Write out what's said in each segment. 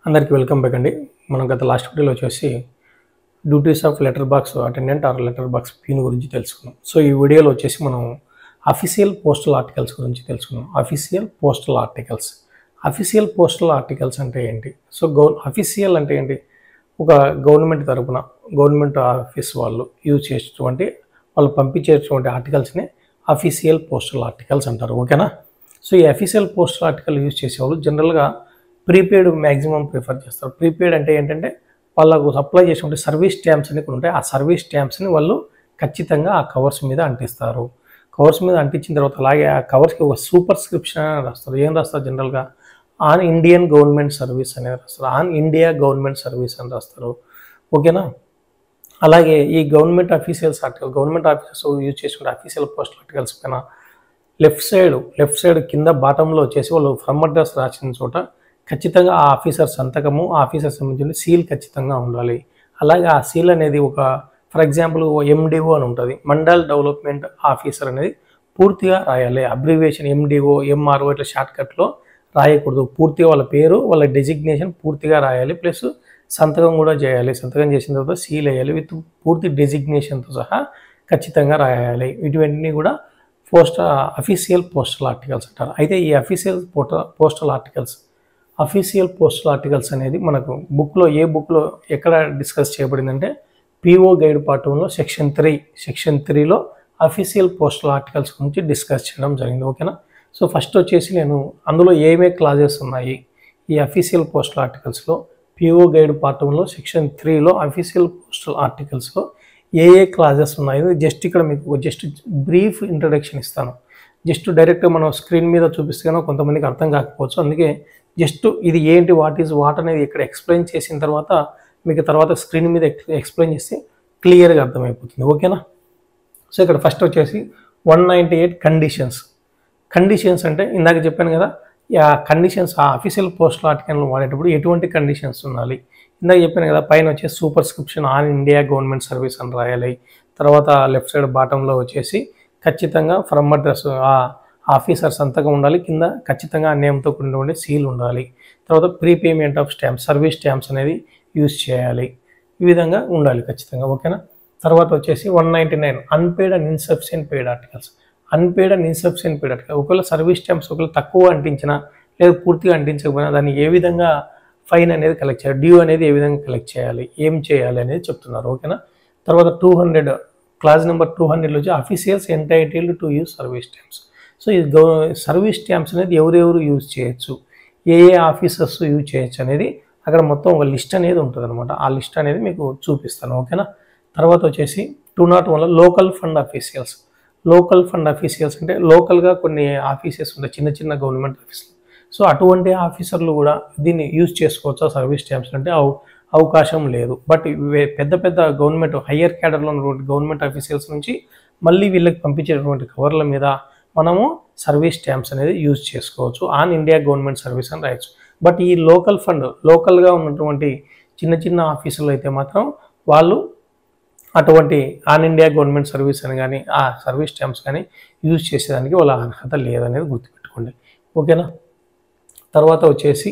అందరికీ welcome back అండి మనం గత లాస్ట్ వీడియోలో వచ్చేసి duties of letter box attendant or letter box peon గురించి తెలుసుకున్నాం సో ఈ వీడియోలో వచ్చేసి మనం అఫీషియల్ పోస్టల్ ఆర్టికల్స్ గురించి తెలుసుకున్నాం official postal articles official postal articles అంటే ఏంటి సో గౌ అఫీషియల్ అంటే ఏంటి ఒక గవర్నమెంట్ తరపున గవర్నమెంట్ ఆఫీస్ వాళ్ళు యూజ్ చేసేటువంటి వాళ్ళు పంపించేటువంటి ఆర్టికల్స్ని అఫీషియల్ పోస్టల్ ఆర్టికల్స్ అంటారు ఓకేనా సో ఈ అఫీషియల్ పోస్టల్ ఆర్టికల్ యూజ్ చేసేవాళ్ళు జనరల్గా ప్రీపెయిడ్ మ్యాక్సిమం ప్రిఫర్ చేస్తారు ప్రీపెయిడ్ అంటే ఏంటంటే వాళ్ళకు సప్లై చేసినటువంటి సర్వీస్ స్టాంప్స్ అని కొన్ని ఉంటాయి ఆ సర్వీస్ స్టాంప్స్ని వాళ్ళు ఖచ్చితంగా ఆ కవర్స్ మీద అంటిస్తారు కవర్స్ మీద అంటించిన తర్వాత అలాగే ఆ కవర్స్కి ఒక సూపర్ స్క్రిప్షన్ అని రాస్తారు ఏం రాస్తారు జనరల్గా ఆన్ ఇండియన్ గవర్నమెంట్ సర్వీస్ అనేది రాస్తారు ఆన్ ఇండియా గవర్నమెంట్ సర్వీస్ అని రాస్తారు ఓకేనా అలాగే ఈ government officials article government officers use చేసుకునే అఫీషియల్ పోస్టల్ ఆర్టికల్స్ పైన లెఫ్ట్ సైడ్ లెఫ్ట్ సైడ్ కింద బాటంలో వచ్చేసి వాళ్ళు ఫ్రమ్ అడ్రస్ రాసిన చోట ఖచ్చితంగా ఆ ఆఫీసర్ సంతకము ఆ ఆఫీసర్ సంబంధించిన సీల్ ఖచ్చితంగా ఉండాలి అలాగే ఆ సీల్ అనేది ఒక ఫర్ ఎగ్జాంపుల్ ఎండిఓ అని ఉంటుంది మండల్ డెవలప్మెంట్ ఆఫీసర్ అనేది పూర్తిగా రాయాలి అబ్రివేషన్ ఎండిఓ ఎంఆర్ఓ ఇట్లా షార్ట్కట్లో రాయకూడదు పూర్తిగా వాళ్ళ పేరు వాళ్ళ డెసిగ్నేషన్ పూర్తిగా రాయాలి ప్లస్ సంతకం కూడా చేయాలి సంతకం చేసిన తర్వాత సీల్ వేయాలి విత్ పూర్తి డెసిగ్నేషన్తో సహా ఖచ్చితంగా రాయాలి ఇటువంటివి కూడా పోస్ట్ అఫీషియల్ పోస్టల్ ఆర్టికల్స్ అంటారు అయితే ఈ official postal articles official postal articles అనేది మనకు బుక్లో ఏ బుక్లో ఎక్కడ డిస్కస్ చేయబడిందంటే పిఓ గైడ్ పార్ట్ వన్లో సెక్షన్ త్రీ సెక్షన్ త్రీలో అఫీషియల్ పోస్టల్ ఆర్టికల్స్ గురించి డిస్కస్ చేయడం జరిగింది ఓకేనా సో ఫస్ట్ వచ్చేసి నేను అందులో ఏమే క్లాజెస్ ఉన్నాయి ఈ అఫీషియల్ పోస్టల్ ఆర్టికల్స్లో పిఓ గైడ్ పార్ట్ వన్లో సెక్షన్ త్రీలో అఫీషియల్ పోస్టల్ ఆర్టికల్స్లో ఏ ఏ క్లాజెస్ ఉన్నాయి జస్ట్ ఇక్కడ మీకు జస్ట్ బ్రీఫ్ ఇంట్రడక్షన్ ఇస్తాను జస్ట్ డైరెక్ట్ మనం స్క్రీన్ మీద చూపిస్తే కనుక కొంతమందికి అర్థం కాకపోవచ్చు అందుకే జస్ట్ ఇది ఏంటి వాట్ ఈజ్ వాట్ అనేది ఇక్కడ ఎక్స్ప్లెయిన్ చేసిన తర్వాత మీకు తర్వాత స్క్రీన్ మీద ఎక్స్ప్లెయిన్ చేస్తే క్లియర్గా అర్థమైపోతుంది ఓకేనా సో ఇక్కడ ఫస్ట్ వచ్చేసి one ninety eight conditions conditions అంటే ఇందాక చెప్పాను కదా ఆ కండిషన్స్ ఆ అఫీషియల్ పోస్టల్ ఆర్టికల్ వాడేటప్పుడు ఎటువంటి కండిషన్స్ ఉండాలి ఇందాక చెప్పాను కదా పైన వచ్చేసి superscription on India government service అని రాయాలి తర్వాత లెఫ్ట్ సైడ్ బాటంలో వచ్చేసి ఖచ్చితంగా ఫ్రమ్ అడ్రస్ ఆ ఆఫీసర్ సంతకం ఉండాలి కింద ఖచ్చితంగా ఆ నేమ్తో కూడినటువంటి సీల్ ఉండాలి తర్వాత prepayment of stamps service stamps అనేది యూజ్ చేయాలి ఈ విధంగా ఉండాలి ఖచ్చితంగా ఓకేనా తర్వాత వచ్చేసి one ninety nine unpaid and insufficient paid articles unpaid and insufficient paid article ఒకవేళ సర్వీస్ స్టాంప్స్ ఒకవేళ తక్కువ అంటించినా లేదా పూర్తిగా అంటించకపోయినా దాన్ని ఏ విధంగా ఫైన్ అనేది కలెక్ట్ చేయాలి డ్యూ అనేది ఏ విధంగా కలెక్ట్ చేయాలి ఏం చేయాలి అనేది చెప్తున్నారు ఓకేనా తర్వాత two hundred clause number two హండ్రెడ్లో వచ్చి officials entitled to use service stamps so ఈ గవ సర్వీస్ స్టాంప్స్ అనేది ఎవరెవరు యూజ్ చేయొచ్చు ఏ ఏ ఆఫీసర్స్ యూజ్ చేయొచ్చు అనేది అక్కడ మొత్తం ఒక లిస్ట్ అనేది ఉంటుంది అనమాట ఆ లిస్ట్ అనేది మీకు చూపిస్తాను ఓకేనా తర్వాత వచ్చేసి టూ నాట్ వన్లో local fund officials local fund officials అంటే లోకల్గా కొన్ని ఆఫీసెస్ ఉంటాయి చిన్న చిన్న గవర్నమెంట్ ఆఫీసులు సో అటువంటి ఆఫీసర్లు కూడా దీన్ని యూజ్ చేసుకోవచ్చా సర్వీస్ స్టాంప్స్ అంటే అవ అవకాశం లేదు బట్ ఇవే పెద్ద పెద్ద గవర్నమెంట్ హయ్యర్ క్యాడర్లో ఉన్నటువంటి గవర్నమెంట్ ఆఫీసర్స్ నుంచి మళ్ళీ వీళ్ళకి పంపించేటువంటి కవర్ల మీద మనము సర్వీస్ స్టాంప్స్ అనేది యూజ్ చేసుకోవచ్చు ఆన్ ఇండియా గవర్నమెంట్ సర్వీస్ అని రాయొచ్చు బట్ ఈ లోకల్ ఫండ్ లోకల్గా ఉన్నటువంటి చిన్న చిన్న ఆఫీసులు అయితే మాత్రం వాళ్ళు అటువంటి ఆన్ ఇండియా గవర్నమెంట్ సర్వీస్ అని కానీ ఆ సర్వీస్ స్టాంప్స్ కానీ యూజ్ చేసేదానికి వాళ్ళ అర్హత లేదనేది గుర్తుపెట్టుకోండి ఓకేనా తర్వాత వచ్చేసి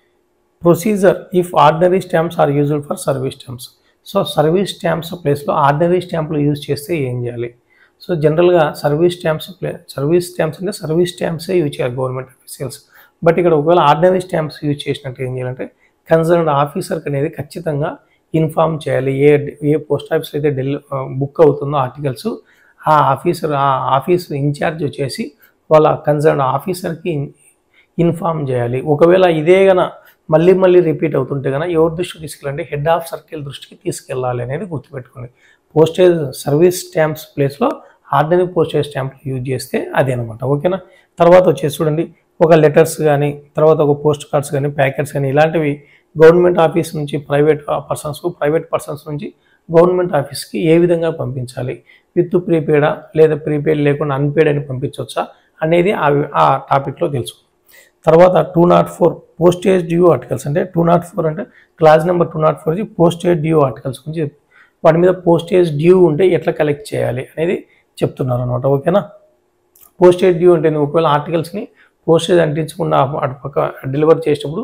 procedure if ordinary stamps are used for service stamps so service stamps ప్లేస్లో ఆర్డినరీ స్టాంపులు యూజ్ చేస్తే ఏం చేయాలి సో జనరల్గా service stamps play service stamps అంటే సర్వీస్ స్టాంప్సే యూజ్ చేయాలి గవర్నమెంట్ అఫీషియల్స్ బట్ ఇక్కడ ఒకవేళ ఆర్డినరీ స్టాంప్స్ యూజ్ చేసినట్టు ఏం చేయాలంటే కన్సర్న్డ్ ఆఫీసర్కి అనేది ఖచ్చితంగా ఇన్ఫామ్ చేయాలి ఏ ఏ పోస్ట్ ఆఫీస్లో అయితే ఢిల్లీ బుక్ అవుతుందో ఆర్టికల్స్ ఆ ఆఫీసర్ ఆ ఆఫీస్ ఇన్ఛార్జ్ వచ్చేసి వాళ్ళ కన్సర్న్ ఆఫీసర్కి ఇన్ఫామ్ చేయాలి ఒకవేళ ఇదే గన మళ్ళీ మళ్ళీ రిపీట్ అవుతుంటే కనుక ఎవరి దృష్టికి తీసుకెళ్ళండి హెడ్ ఆఫ్ సర్కిల్ దృష్టికి తీసుకెళ్ళాలి అనేది గుర్తుపెట్టుకోండి పోస్టేజ్ సర్వీస్ స్టాంప్స్ ప్లేస్లో ఆర్డినరీ పోస్టేజ్ స్టాంప్లు యూజ్ చేస్తే అదే అనమాట ఓకేనా తర్వాత వచ్చేసి చూడండి ఒక లెటర్స్ కానీ తర్వాత ఒక పోస్ట్ కార్డ్స్ కానీ ప్యాకెట్స్ కానీ ఇలాంటివి గవర్నమెంట్ ఆఫీస్ నుంచి ప్రైవేట్ పర్సన్స్కు ప్రైవేట్ పర్సన్స్ నుంచి గవర్నమెంట్ ఆఫీస్కి ఏ విధంగా పంపించాలి విత్ ప్రీపెయిడా లేదా ప్రీపెయిడ్ లేకుండా అన్పెయిడ్ అని పంపించవచ్చా అనేది ఆ ఆ టాపిక్లో తెలుసుకుందాం తర్వాత two not four postage due articles అంటే టూ నాట్ ఫోర్ అంటే class number two not four postage due articles గురించి వాటి మీద పోస్టేజ్ డ్యూ ఉంటే ఎట్లా కలెక్ట్ చేయాలి అనేది చెప్తున్నారు అనమాట ఓకేనా పోస్టేజ్ డ్యూ అంటే నువ్వు ఒకవేళ ఆర్టికల్స్ని పోస్టేజ్ అంటించకుండా అటు పక్క డెలివర్ చేసేటప్పుడు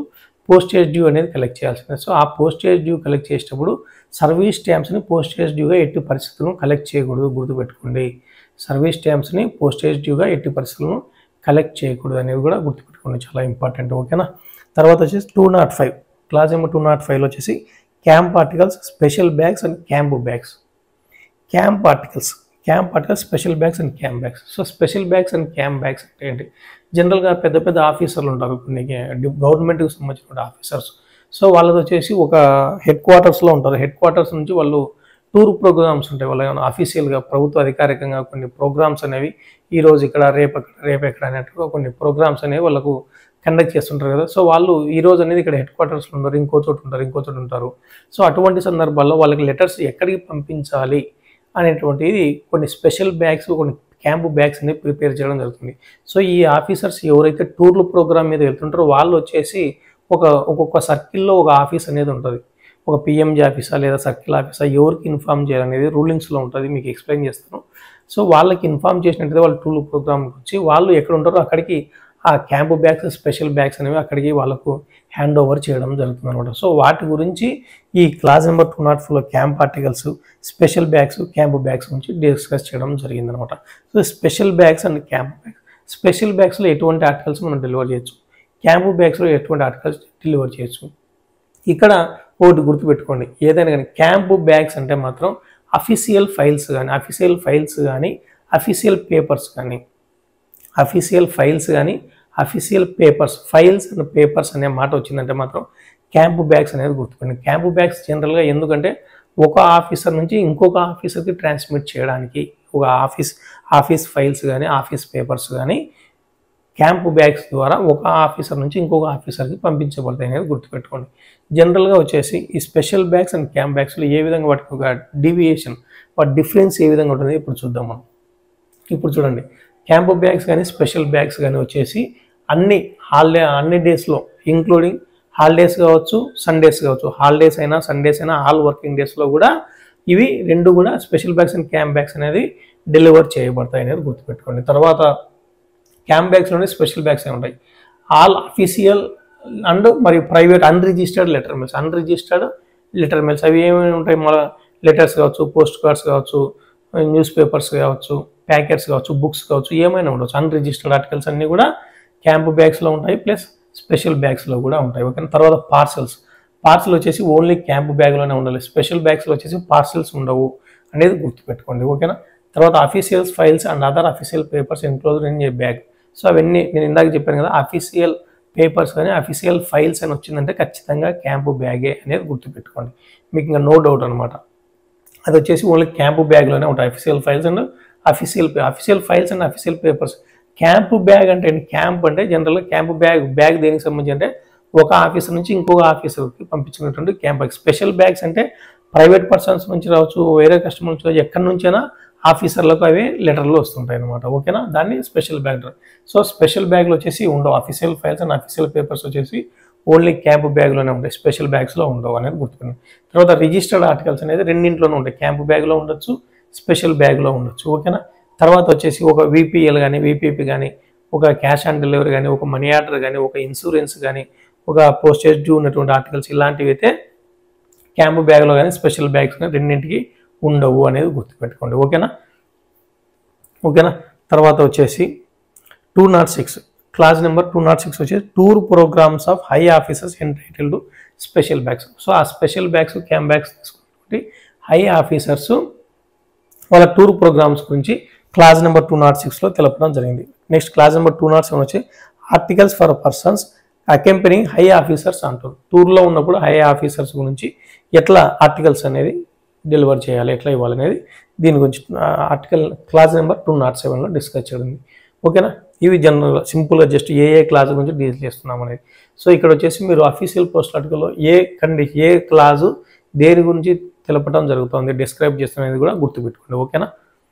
పోస్టేజ్ డ్యూ అనేది కలెక్ట్ చేయాల్సిందే సో ఆ పోస్టేజ్ డ్యూ కలెక్ట్ చేసేటప్పుడు సర్వీస్ స్టాంప్స్ని పోస్టేజ్ డ్యూగా ఎట్టి పరిస్థితులను కలెక్ట్ చేయకూడదు గుర్తుపెట్టుకోండి సర్వీస్ స్టాంప్స్ని పోస్టేజ్ డ్యూగా ఎట్టి పరిస్థితులను కలెక్ట్ చేయకూడదు అనేది కూడా గుర్తుపెట్టుకోండి చాలా ఇంపార్టెంట్ ఓకేనా తర్వాత వచ్చేసి టూ నాట్ ఫైవ్ క్లాస్ ఏమో టూ నాట్ ఫైవ్లో వచ్చేసి camp articles special bags and camp bags camp articles camp articles special bags and camp bags so special bags and camp bags అంటే ఏంటి జనరల్గా పెద్ద పెద్ద ఆఫీసర్లు ఉంటారు కొన్ని గవర్నమెంట్కి సంబంధించిన ఆఫీసర్స్ సో వాళ్ళది వచ్చేసి ఒక హెడ్ క్వార్టర్స్లో ఉంటారు హెడ్ క్వార్టర్స్ నుంచి వాళ్ళు టూర్ ప్రోగ్రామ్స్ ఉంటాయి వాళ్ళ ఏమైనా అఫీషియల్గా ప్రభుత్వ అధికారికంగా కొన్ని ప్రోగ్రామ్స్ అనేవి ఈ రోజు ఇక్కడ రేపు అక్కడ రేపు ఎక్కడ అన్నట్టుగా కొన్ని ప్రోగ్రామ్స్ అనేవి వాళ్ళకు కండక్ట్ చేస్తుంటారు కదా సో వాళ్ళు ఈ రోజు అనేది ఇక్కడ హెడ్ క్వార్టర్స్లో ఉంటారు ఇంకో చోటు ఉంటారు ఇంకో చోటు ఉంటారు సో అటువంటి సందర్భాల్లో వాళ్ళకి లెటర్స్ ఎక్కడికి పంపించాలి అనేటువంటిది కొన్ని స్పెషల్ బ్యాగ్స్ కొన్ని క్యాంపు బ్యాగ్స్ అనేవి ప్రిపేర్ చేయడం జరుగుతుంది సో ఈ ఆఫీసర్స్ ఎవరైతే టూర్లు ప్రోగ్రామ్ మీద వెళ్తుంటారో వాళ్ళు వచ్చేసి ఒక ఒక్కొక్క సర్కిల్లో ఒక ఆఫీస్ అనేది ఉంటుంది ఒక పిఎంజీ ఆఫీసా లేదా సర్కిల్ ఆఫీసా ఎవరికి ఇన్ఫామ్ చేయాలనేది రూలింగ్స్లో ఉంటుంది మీకు ఎక్స్ప్లెయిన్ చేస్తాను సో వాళ్ళకి ఇన్ఫామ్ చేసినట్టయితే వాళ్ళు టూర్ ప్రోగ్రామ్ వచ్చి వాళ్ళు ఎక్కడ ఉంటారో అక్కడికి ఆ క్యాంపు బ్యాగ్స్ స్పెషల్ బ్యాగ్స్ అనేవి అక్కడికి వాళ్ళకు హ్యాండ్ ఓవర్ చేయడం జరుగుతుంది అనమాట సో వాటి గురించి ఈ క్లాస్ నెంబర్ టూ నాట్ ఫోర్లో camp articles special bags camp bags గురించి డిస్కస్ చేయడం జరిగింది అనమాట so special bags and camp bags special బ్యాగ్స్లో ఎటువంటి ఆర్టికల్స్ మనం డెలివర్ చేయొచ్చు క్యాంపు బ్యాగ్స్లో ఎటువంటి ఆర్టికల్స్ డెలివర్ చేయొచ్చు ఇక్కడ ఒకటి గుర్తుపెట్టుకోండి ఏదైనా కానీ క్యాంపు బ్యాగ్స్ అంటే మాత్రం అఫీషియల్ ఫైల్స్ కానీ అఫీషియల్ ఫైల్స్ కానీ అఫీషియల్ పేపర్స్ కానీ అఫీషియల్ ఫైల్స్ కానీ official papers files and papers అనే మాట వచ్చిందంటే మాత్రం క్యాంపు బ్యాగ్స్ అనేది గుర్తుపెట్టండి క్యాంపు బ్యాగ్స్ జనరల్గా ఎందుకంటే ఒక ఆఫీసర్ నుంచి ఇంకొక ఆఫీసర్కి ట్రాన్స్మిట్ చేయడానికి ఒక ఆఫీస్ ఆఫీస్ ఫైల్స్ కానీ ఆఫీస్ పేపర్స్ కానీ క్యాంపు బ్యాగ్స్ ద్వారా ఒక ఆఫీసర్ నుంచి ఇంకొక ఆఫీసర్కి పంపించబడతాయి అనేది గుర్తుపెట్టుకోండి జనరల్గా వచ్చేసి ఈ స్పెషల్ బ్యాగ్స్ అండ్ క్యాంప్ బ్యాగ్స్లో ఏ విధంగా వాటికి ఒక డివియేషన్ వాటి డిఫరెన్స్ ఏ విధంగా ఉంటుంది ఇప్పుడు చూద్దాం మనం ఇప్పుడు చూడండి క్యాంపు బ్యాగ్స్ కానీ స్పెషల్ బ్యాగ్స్ కానీ వచ్చేసి అన్ని హాలిడే అన్ని డేస్లో ఇంక్లూడింగ్ హాలిడేస్ కావచ్చు సండేస్ కావచ్చు హాలిడేస్ అయినా సండేస్ అయినా ఆల్ వర్కింగ్ డేస్లో కూడా ఇవి రెండు కూడా special bags and camp bags అనేది డెలివర్ చేయబడతాయి అనేది గుర్తుపెట్టుకోండి తర్వాత క్యాంప్ బ్యాగ్స్లోనే స్పెషల్ బ్యాగ్స్ ఉంటాయి ఆల్ అఫీషియల్ అండ్ మరియు private unregistered letter mails unregistered letter mails అవి ఏమేమి ఉంటాయి మన లెటర్స్ కావచ్చు పోస్ట్ కార్డ్స్ కావచ్చు న్యూస్ పేపర్స్ కావచ్చు ప్యాకెట్స్ కావచ్చు బుక్స్ కావచ్చు ఏమైనా ఉండొచ్చు అన్రిజిస్టర్డ్ ఆర్టికల్స్ అన్నీ కూడా క్యాంప్ బ్యాగ్స్లో ఉంటాయి ప్లస్ స్పెషల్ బ్యాగ్స్లో కూడా ఉంటాయి ఓకే తర్వాత పార్సల్స్ పార్సల్ వచ్చేసి ఓన్లీ క్యాంప్ బ్యాగ్లోనే ఉండాలి స్పెషల్ బ్యాగ్స్లో వచ్చేసి పార్సల్స్ ఉండవు అనేది గుర్తుపెట్టుకోండి ఓకేనా తర్వాత officials files and other official papers enclose in a bag so అవన్నీ నేను ఇందాక చెప్పాను కదా అఫీషియల్ పేపర్స్ కానీ అఫీషియల్ ఫైల్స్ అని వచ్చిందంటే ఖచ్చితంగా క్యాంపు బ్యాగే అనేది గుర్తుపెట్టుకోండి మీకు ఇంకా నో డౌట్ అనమాట అది వచ్చేసి ఓన్లీ క్యాంపు బ్యాగ్లోనే ఉంటాయి official files and official official files and official papers camp bag అంటే క్యాంప్ అంటే జనరల్గా క్యాంపు బ్యాగ్ బ్యాగ్ దేనికి సంబంధించి అంటే ఒక ఆఫీసర్ నుంచి ఇంకొక ఆఫీసర్కి పంపించినటువంటి క్యాంప్ బ్యాగ్ స్పెషల్ బ్యాగ్స్ అంటే ప్రైవేట్ పర్సన్స్ నుంచి రావచ్చు వేరే కస్టమర్ నుంచి రావచ్చు ఎక్కడి నుంచైనా ఆఫీసర్లకు అవి లెటర్లు వస్తుంటాయి అనమాట ఓకేనా దాన్ని స్పెషల్ బ్యాగ్ అంటారు సో స్పెషల్ బ్యాగ్లు వచ్చేసి ఉండవు official files and official papers వచ్చేసి ఓన్లీ క్యాంప్ బ్యాగ్లోనే ఉంటాయి స్పెషల్ బ్యాగ్స్లో ఉండవు అనేది గుర్తుకున్నాను తర్వాత రిజిస్టర్డ్ ఆర్టికల్స్ అనేది రెండింటిలోనే ఉంటాయి క్యాంప్ బ్యాగ్లో ఉండొచ్చు స్పెషల్ బ్యాగ్లో ఉండొచ్చు ఓకేనా తర్వాత వచ్చేసి ఒక విపిఎల్ కానీ విపిపి కానీ ఒక క్యాష్ ఆన్ డెలివరీ కానీ ఒక మనీ ఆర్డర్ కానీ ఒక ఇన్సూరెన్స్ కానీ ఒక పోస్టేజ్ డ్యూ ఉన్నటువంటి ఆర్టికల్స్ ఇలాంటివి అయితే క్యాంప్ బ్యాగ్లో కానీ స్పెషల్ బ్యాగ్స్ కానీ రెండింటికి ఉండవు అనేది గుర్తుపెట్టుకోండి ఓకేనా ఓకేనా తర్వాత వచ్చేసి two not six class number two not six వచ్చేసి tour programmes of high officers entitle to special bags so ఆ స్పెషల్ బ్యాగ్స్ క్యాంప్ బ్యాగ్స్ తీసుకున్నటువంటి హై ఆఫీసర్స్ వాళ్ళ టూర్ ప్రోగ్రామ్స్ గురించి క్లాస్ నెంబర్ టూ నాట్ సిక్స్లో తెలపడం జరిగింది next class number two not seven వచ్చి articles for persons accompanying high officers అంటారు టూర్లో ఉన్నప్పుడు హై ఆఫీసర్స్ గురించి ఎట్లా ఆర్టికల్స్ అనేది డెలివర్ చేయాలి ఎట్లా ఇవ్వాలనేది దీని గురించి article class number two not సెవెన్లో డిస్కస్ చేయడం ఓకేనా ఇవి జనరల్ సింపుల్గా జస్ట్ ఏ ఏ క్లాస్ గురించి డీల్ చేస్తున్నాం అనేది సో ఇక్కడ వచ్చేసి మీరు అఫీషియల్ పోస్ట్ ఆర్టికల్లో ఏ కండి ఏ క్లాసు దేని గురించి తెలపడం జరుగుతుంది డిస్క్రైబ్ చేస్తున్నది కూడా గుర్తుపెట్టుకోండి ఓకేనా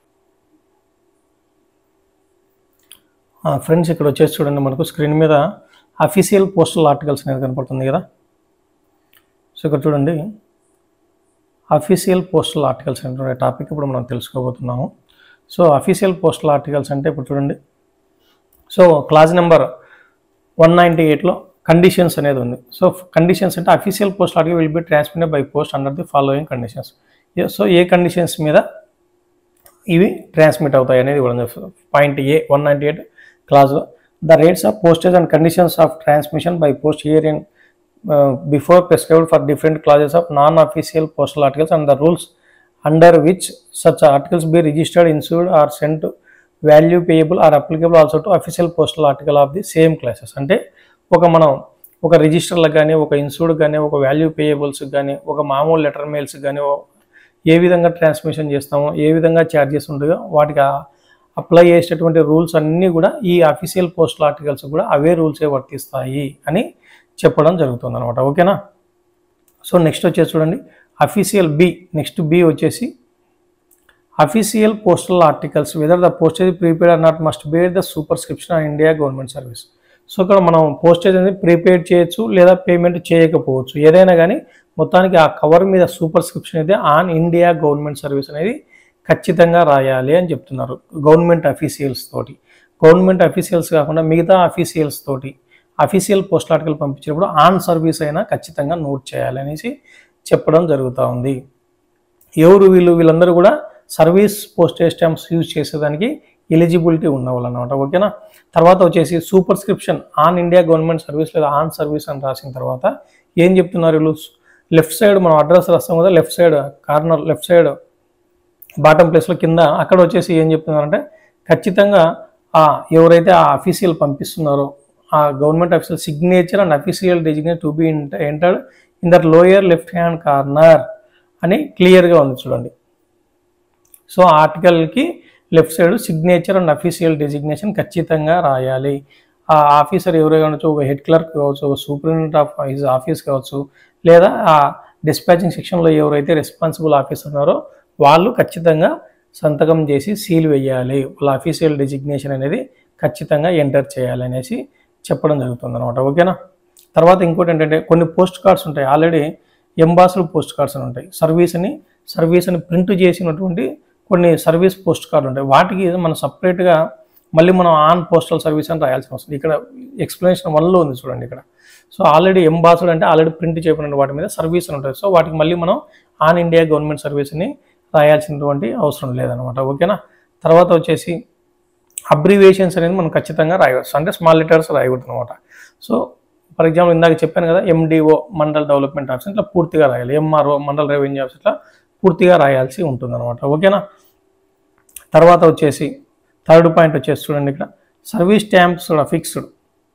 ఫ్రెండ్స్ ఇక్కడ వచ్చేసి చూడండి మనకు స్క్రీన్ మీద అఫీషియల్ పోస్టల్ ఆర్టికల్స్ అనేది కనపడుతుంది కదా సో ఇక్కడ చూడండి అఫీషియల్ పోస్టల్ ఆర్టికల్స్ అనేటువంటి టాపిక్ ఇప్పుడు మనం తెలుసుకోబోతున్నాము సో అఫీషియల్ పోస్టల్ ఆర్టికల్స్ అంటే ఇప్పుడు చూడండి so class number one ninety ఎయిట్లో కండిషన్స్ అనేది ఉంది సో కండిషన్స్ అంటే official post article will be transmitted by post under the following conditions so ఏ కండిషన్స్ మీద ఇవి ట్రాన్స్మిట్ అవుతాయి అనేది కూడా point a one ninety eight క్లాజ్లో the rates of postage and conditions of transmission by post here in before prescribed for different clauses of non official postal articles and the rules under which such articles be registered insured or sent value payable are applicable also to official postal article of the same classes అంటే ఒక మనం ఒక రిజిస్టర్లకు కానీ ఒక insured కానీ ఒక value పేయబుల్స్కి కానీ ఒక మామూలు లెటర్ మెయిల్స్కి కానీ ఏ విధంగా ట్రాన్స్మిషన్ చేస్తామో ఏ విధంగా ఛార్జెస్ ఉంటాయో వాటికి అప్లై చేసేటటువంటి రూల్స్ అన్నీ కూడా ఈ అఫీషియల్ పోస్టల్ ఆర్టికల్స్ కూడా అవే రూల్సే వర్తిస్తాయి అని చెప్పడం జరుగుతుంది అనమాట ఓకేనా సో నెక్స్ట్ వచ్చేసి చూడండి అఫీషియల్ బి నెక్స్ట్ బి వచ్చేసి official postal articles whether the postage prepaid or not must bear the superscription on India government service so ఇక్కడ మనం పోస్టేజ్ అనేది ప్రీపెయిడ్ చేయొచ్చు లేదా పేమెంట్ చేయకపోవచ్చు ఏదైనా కానీ మొత్తానికి ఆ కవర్ మీద సూపర్స్క్రిప్షన్ అయితే ఆన్ ఇండియా గవర్నమెంట్ సర్వీస్ అనేది ఖచ్చితంగా రాయాలి అని చెప్తున్నారు గవర్నమెంట్ అఫీషియల్స్ తోటి గవర్నమెంట్ అఫీషియల్స్ కాకుండా మిగతా అఫీషియల్స్ తోటి అఫీషియల్ పోస్ట్ ఆర్టికల్ పంపించినప్పుడు ఆన్ సర్వీస్ అయినా ఖచ్చితంగా నోట్ చేయాలి అనేసి చెప్పడం జరుగుతూ ఉంది ఎవరు వీళ్ళు వీళ్ళందరూ కూడా సర్వీస్ పోస్టేజ్ స్టాంప్స్ యూజ్ చేసేదానికి ఎలిజిబిలిటీ ఉన్నవాళ్ళు అనమాట ఓకేనా తర్వాత వచ్చేసి superscription on India government service లేదా ఆన్ సర్వీస్ అని రాసిన తర్వాత ఏం చెప్తున్నారు వీళ్ళు లెఫ్ట్ సైడ్ మనం అడ్రస్ రాస్తాం కదా left side corner left side bottom ప్లేస్లో కింద అక్కడ వచ్చేసి ఏం చెప్తున్నారంటే ఖచ్చితంగా ఆ ఎవరైతే ఆ అఫీషియల్ పంపిస్తున్నారో ఆ government official signature and official designate to be entered in that lower left hand corner అని క్లియర్గా ఉంది చూడండి సో ఆర్టికల్కి left side signature and official designation ఖచ్చితంగా రాయాలి ఆ ఆఫీసర్ ఎవరైనా కావచ్చు ఒక హెడ్ క్లర్క్ కావచ్చు ఒక సూపరింటెండెంట్ ఆఫ్ హిజ్ ఆఫీస్ కావచ్చు లేదా ఆ డిస్పాచింగ్ సెక్షన్లో ఎవరైతే రెస్పాన్సిబుల్ ఆఫీసర్ ఉన్నారో వాళ్ళు ఖచ్చితంగా సంతకం చేసి సీల్ వేయాలి వాళ్ళ అఫీషియల్ డెసిగ్నేషన్ అనేది ఖచ్చితంగా ఎంటర్ చేయాలి అనేసి చెప్పడం జరుగుతుంది అనమాట ఓకేనా తర్వాత ఇంకోటి ఏంటంటే కొన్ని పోస్ట్ కార్డ్స్ ఉంటాయి ఆల్రెడీ ఎంబాస్డ్ పోస్ట్ కార్డ్స్ అని ఉంటాయి సర్వీస్ అని సర్వీస్ అని ప్రింట్ చేసినటువంటి కొన్ని సర్వీస్ పోస్ట్ కార్డు ఉంటాయి వాటికి మనం సపరేట్గా మళ్ళీ మనం ఆన్ పోస్టల్ సర్వీస్ అని రాయాల్సిన వస్తుంది ఇక్కడ ఎక్స్ప్లెనేషన్ వన్లో ఉంది చూడండి ఇక్కడ సో ఆల్రెడీ ఎంబాస్డ్ అంటే ఆల్రెడీ ప్రింట్ చేయబడిన వాటి మీద సర్వీస్ అని ఉంటుంది సో వాటికి మళ్ళీ మనం ఆన్ ఇండియా గవర్నమెంట్ సర్వీస్ని రాయాల్సినటువంటి అవసరం లేదనమాట ఓకేనా తర్వాత వచ్చేసి అబ్రివేషన్స్ అనేది మనం ఖచ్చితంగా రాయవచ్చు అంటే స్మాల్ లెటర్స్ రాయకూడదు అనమాట సో ఫర్ ఎగ్జాంపుల్ ఇందాక చెప్పాను కదా ఎండిఓ మండల్ డెవలప్మెంట్ ఆఫీస్ ఇట్లా పూర్తిగా రాయాలి ఎంఆర్ఓ మండల్ రెవెన్యూ ఆఫీస్ ఇట్లా పూర్తిగా రాయాల్సి ఉంటుంది అనమాట ఓకేనా తర్వాత వచ్చేసి థర్డ్ పాయింట్ వచ్చేసి చూడండి ఇక్కడ service stamps fixed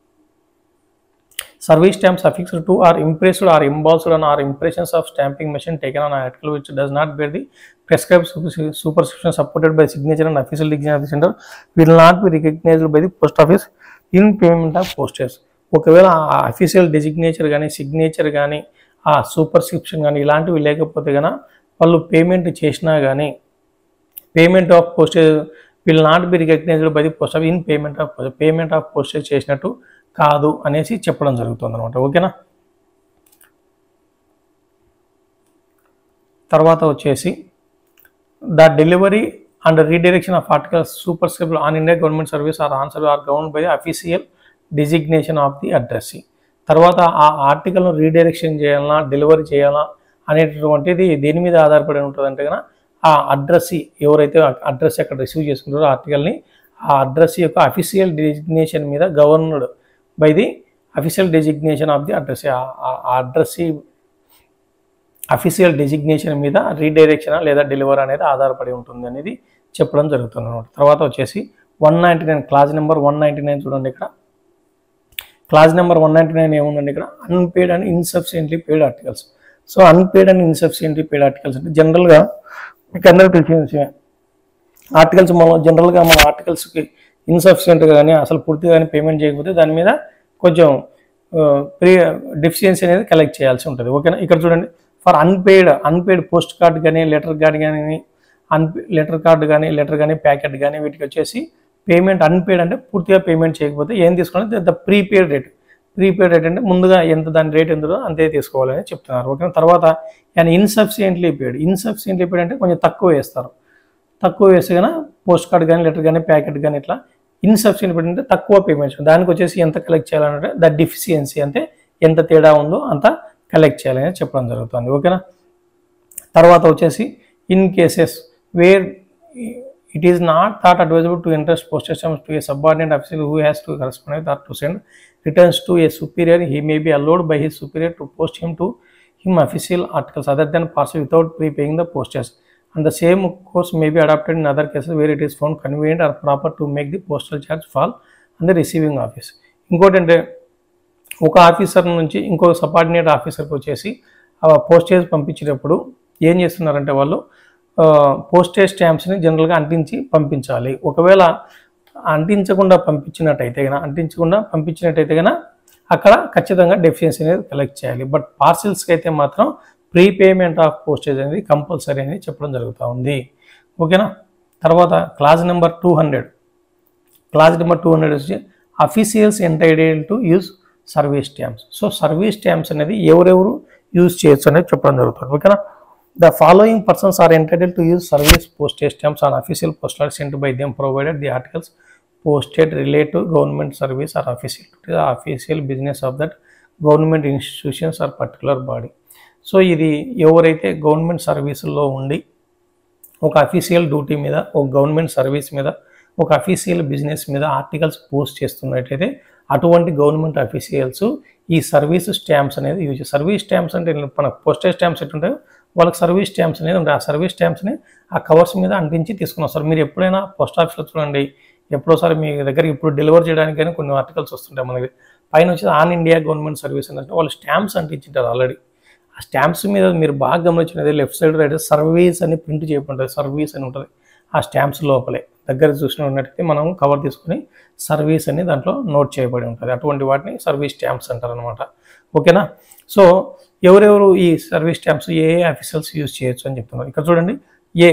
service stamps affixed to are impressed or embossed on or impressions of stamping machine taken on an article which does not bear the prescribed super- superscription supported by signature and official dignature of the sender will not be recognized by the post office in payment of postage ఒకవేళ ఆ official డెసిగ్నేచర్ కానీ signature కానీ ఆ superscription కానీ ఇలాంటివి లేకపోతే కనుక వాళ్ళు పేమెంట్ చేసినా కానీ payment of postage will not be recognised by the post of in payment of payment of postage చేసినట్టు కాదు అనేసి చెప్పడం జరుగుతుంది అనమాట ఓకేనా తర్వాత వచ్చేసి the delivery and redirection of articles superscript on India government service or answer or govern by the official designation of the address తర్వాత ఆ ఆర్టికల్ను రీడైరెక్షన్ చేయాలన్నా డెలివరీ చేయాలా అనేటటువంటిది దేని మీద ఆధారపడి ఉంటుంది అంటే కనుక ఆ అడ్రస్ ఎవరైతే అడ్రస్ అక్కడ రిసీవ్ చేసుకుంటారో ఆర్టికల్ని ఆ అడ్రస్ యొక్క అఫీషియల్ డిజిగ్నేషన్ మీద governed by the official designation of the address ఆ అడ్రస్ అఫీషియల్ డెసిగ్నేషన్ మీద రీడైరెక్షన్ లేదా డెలివర్ అనేది ఆధారపడి ఉంటుంది అనేది చెప్పడం జరుగుతుంది అనమాట తర్వాత వచ్చేసి one ninety nine clause number one ninety nine చూడండి ఇక్కడ clause number one ninety nine ఏముందండి ఇక్కడ unpaid and insufficiently paid articles so unpaid and insufficiently paid articles అంటే జనరల్గా మీకు అందరికీ తెలిసిన విషయమే ఆర్టికల్స్ మనం జనరల్గా మన ఆర్టికల్స్కి ఇన్సఫిషియెంట్గా కానీ అసలు పూర్తిగా కానీ పేమెంట్ చేయకపోతే దాని మీద కొంచెం ప్రీ డెఫిషియన్సీ అనేది కలెక్ట్ చేయాల్సి ఉంటుంది ఓకేనా ఇక్కడ చూడండి for unpaid unpaid postcard కానీ లెటర్ కార్డ్ కానీ అన్ లెటర్ కార్డు కానీ లెటర్ కానీ ప్యాకెట్ కానీ వీటికి వచ్చేసి పేమెంట్ అన్పేడ్ అంటే పూర్తిగా పేమెంట్ చేయకపోతే ఏం తీసుకోవాలి the prepaid rate prepaid rate అంటే ముందుగా ఎంత దాని రేట్ ఎంతో అంతే తీసుకోవాలని చెప్తున్నారు ఓకేనా తర్వాత and insufficiently paid insufficiently paid అంటే కొంచెం తక్కువ వేస్తారు తక్కువ వేస్తే కనుక పోస్ట్ కార్డ్ కానీ లెటర్ కానీ ప్యాకెట్ కానీ ఇట్లా ఇన్సఫిషియెంట్ పేమెంట్ అంటే తక్కువ పేమెంట్స్ దానికి వచ్చేసి ఎంత కలెక్ట్ చేయాలంటే ద డిఫిషియన్సీ అంటే ఎంత తేడా ఉందో అంత కలెక్ట్ చేయాలని చెప్పడం జరుగుతుంది ఓకేనా తర్వాత వచ్చేసి in cases where it is not thought advisable to entrust postage to a subordinate officer who has to correspond or to send returns to a superior he may be allowed by his superior to post him to him official articles other than parcel without prepaying the postage and the same course may be adopted in other cases where it is found convenient or proper to make the postal charge fall on the receiving office ఇంకోటి అంటే ఒక officer నుంచి ఇంకో subordinate ఆఫీసర్కి వచ్చేసి ఆ postage పంపించేటప్పుడు ఏం చేస్తున్నారంటే వాళ్ళు పోస్టేజ్ స్టాంప్స్ని జనరల్గా అంటించి పంపించాలి ఒకవేళ అంటించకుండా పంపించినట్టయితే కనుక అంటించకుండా పంపించినట్టయితే కనుక అక్కడ ఖచ్చితంగా డెఫిషియన్సీ అనేది కలెక్ట్ చేయాలి బట్ పార్సిల్స్కి అయితే మాత్రం ప్రీపేమెంట్ ఆఫ్ పోస్టేజ్ అనేది కంపల్సరీ అని చెప్పడం జరుగుతూ ఉంది ఓకేనా తర్వాత clause number two hundred clause number two hundred వచ్చి officials entitled to use service stamps so service stamps అనేది ఎవరెవరు యూజ్ చేయొచ్చు అనేది చెప్పడం జరుగుతుంది ఓకేనా the following persons are entitled to use service postage stamps on official postal sent by them provided the articles posted relate to government service or official to the official business of that government institutions or particular body so ఇది ఎవరైతే government సర్వీసుల్లో ఉండి ఒక official duty మీద ఒక government service మీద ఒక official business మీద articles post చేస్తున్నట్లయితే అటువంటి గవర్నమెంట్ అఫీషియల్స్ ఈ సర్వీస్ స్టాంప్స్ అనేది యూజ్ సర్వీస్ స్టాంప్స్ అంటే మన పోస్టేజ్ స్టాంప్స్ ఎట్టుంటాయో వాళ్ళకి సర్వీస్ స్టాంప్స్ అనేది ఉంటాయి ఆ సర్వీస్ స్టాంప్స్ని ఆ కవర్స్ మీద అంటించి తీసుకుని వస్తారు మీరు ఎప్పుడైనా పోస్ట్ ఆఫీస్లో చూడండి ఎప్పుడోసారి మీ దగ్గరికి ఇప్పుడు డెలివర్ చేయడానికి కానీ కొన్ని ఆర్టికల్స్ వస్తుంటాయి మనకి పైన వచ్చి ఆన్ ఇండియా గవర్నమెంట్ సర్వీస్ అంటే వాళ్ళు స్టాంప్స్ అంటించారు ఆల్రెడీ ఆ స్టాంప్స్ మీద మీరు బాగా గమనించినది లెఫ్ట్ సైడ్ రైట్ సర్వీస్ అని ప్రింట్ చేయబడుతుంది సర్వీస్ అని ఉంటుంది ఆ స్టాంప్స్ లోపలే దగ్గర చూసిన ఉన్నట్టయితే మనం కవర్ తీసుకొని సర్వీస్ అని దాంట్లో నోట్ చేయబడి ఉంటుంది అటువంటి వాటిని సర్వీస్ స్టాంప్స్ అంటారు అనమాట ఓకేనా సో ఎవరెవరు ఈ సర్వీస్ స్టాంప్స్ ఏ ఏ ఆఫీసర్స్ యూజ్ చేయొచ్చు అని చెప్తున్నారు ఇక్కడ చూడండి A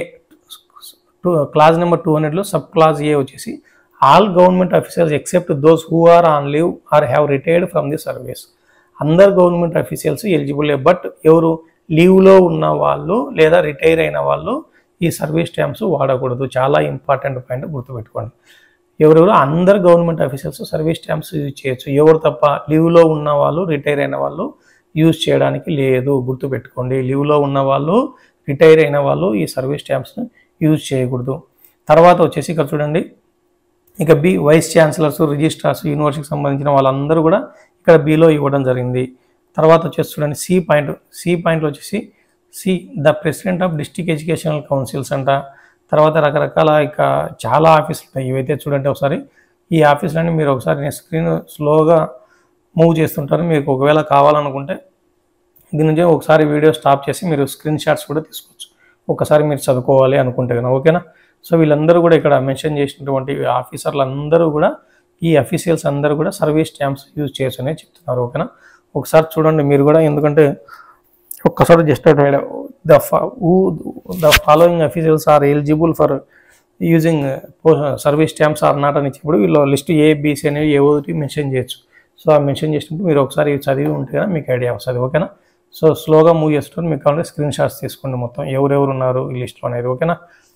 two clause number two హండ్రెడ్లో సబ్ క్లాజ్ ఏ వచ్చేసి all government officers except those who are on leave or have retired from the service అందరు గవర్నమెంట్ అఫీషియల్స్ ఎలిజిబుల్ బట్ ఎవరు లీవ్లో ఉన్న వాళ్ళు లేదా రిటైర్ అయిన వాళ్ళు ఈ సర్వీస్ స్టాంప్స్ వాడకూడదు చాలా ఇంపార్టెంట్ పాయింట్ గుర్తుపెట్టుకోండి ఎవరెవరు అందరు government officials service stamps use చేయొచ్చు ఎవరు తప్ప లీవ్లో ఉన్న వాళ్ళు రిటైర్ అయిన వాళ్ళు యూజ్ చేయడానికి లేదు గుర్తుపెట్టుకోండి లీవ్లో ఉన్న వాళ్ళు రిటైర్ అయిన వాళ్ళు ఈ సర్వీస్ స్టాంప్స్ని యూజ్ చేయకూడదు తర్వాత వచ్చేసి ఇక్కడ చూడండి ఇక బి వైస్ ఛాన్సలర్స్ రిజిస్ట్రార్స్ యూనివర్సిటీకి సంబంధించిన వాళ్ళందరూ కూడా ఇక్కడ బిలో ఇవ్వడం జరిగింది తర్వాత వచ్చేసి చూడండి సి పాయింట్ సి పాయింట్లో వచ్చేసి C the president of district educational councils అంట తర్వాత రకరకాల ఇక చాలా ఆఫీసులు ఉంటాయి ఇవైతే చూడండి ఒకసారి ఈ ఆఫీసులన్నీ మీరు ఒకసారి నేను స్క్రీన్ స్లోగా మూవ్ చేస్తుంటారు మీకు ఒకవేళ కావాలనుకుంటే దీని నుంచి ఒకసారి వీడియో స్టాప్ చేసి మీరు స్క్రీన్ షాట్స్ కూడా తీసుకోవచ్చు ఒకసారి మీరు చదువుకోవాలి అనుకుంటే కనుక ఓకేనా సో వీళ్ళందరూ కూడా ఇక్కడ మెన్షన్ చేసినటువంటి ఆఫీసర్లు అందరూ కూడా ఈ అఫీషియల్స్ అందరూ కూడా సర్వీస్ స్టాంప్స్ యూజ్ చేయొచ్చు అనేది చెప్తున్నారు ఓకేనా ఒకసారి చూడండి మీరు కూడా ఎందుకంటే ఒక్కసారి just the the following officials are eligible for using service stamps or not అని ఇచ్చినప్పుడు వీళ్ళు లిస్ట్ ఏ బీసీ అనేవి ఏ ఒకటి మెన్షన్ చేయొచ్చు సో ఆ మెన్షన్ చేసినప్పుడు మీరు ఒకసారి చదివి ఉంటే కదా మీకు ఐడియా వస్తుంది ఓకేనా సో స్లోగా మూవ్ చేస్తుంటే మీకు కావాలంటే స్క్రీన్ షాట్స్ తీసుకోండి మొత్తం ఎవరెవరు ఉన్నారు ఈ లిస్ట్లో అనేది ఓకేనా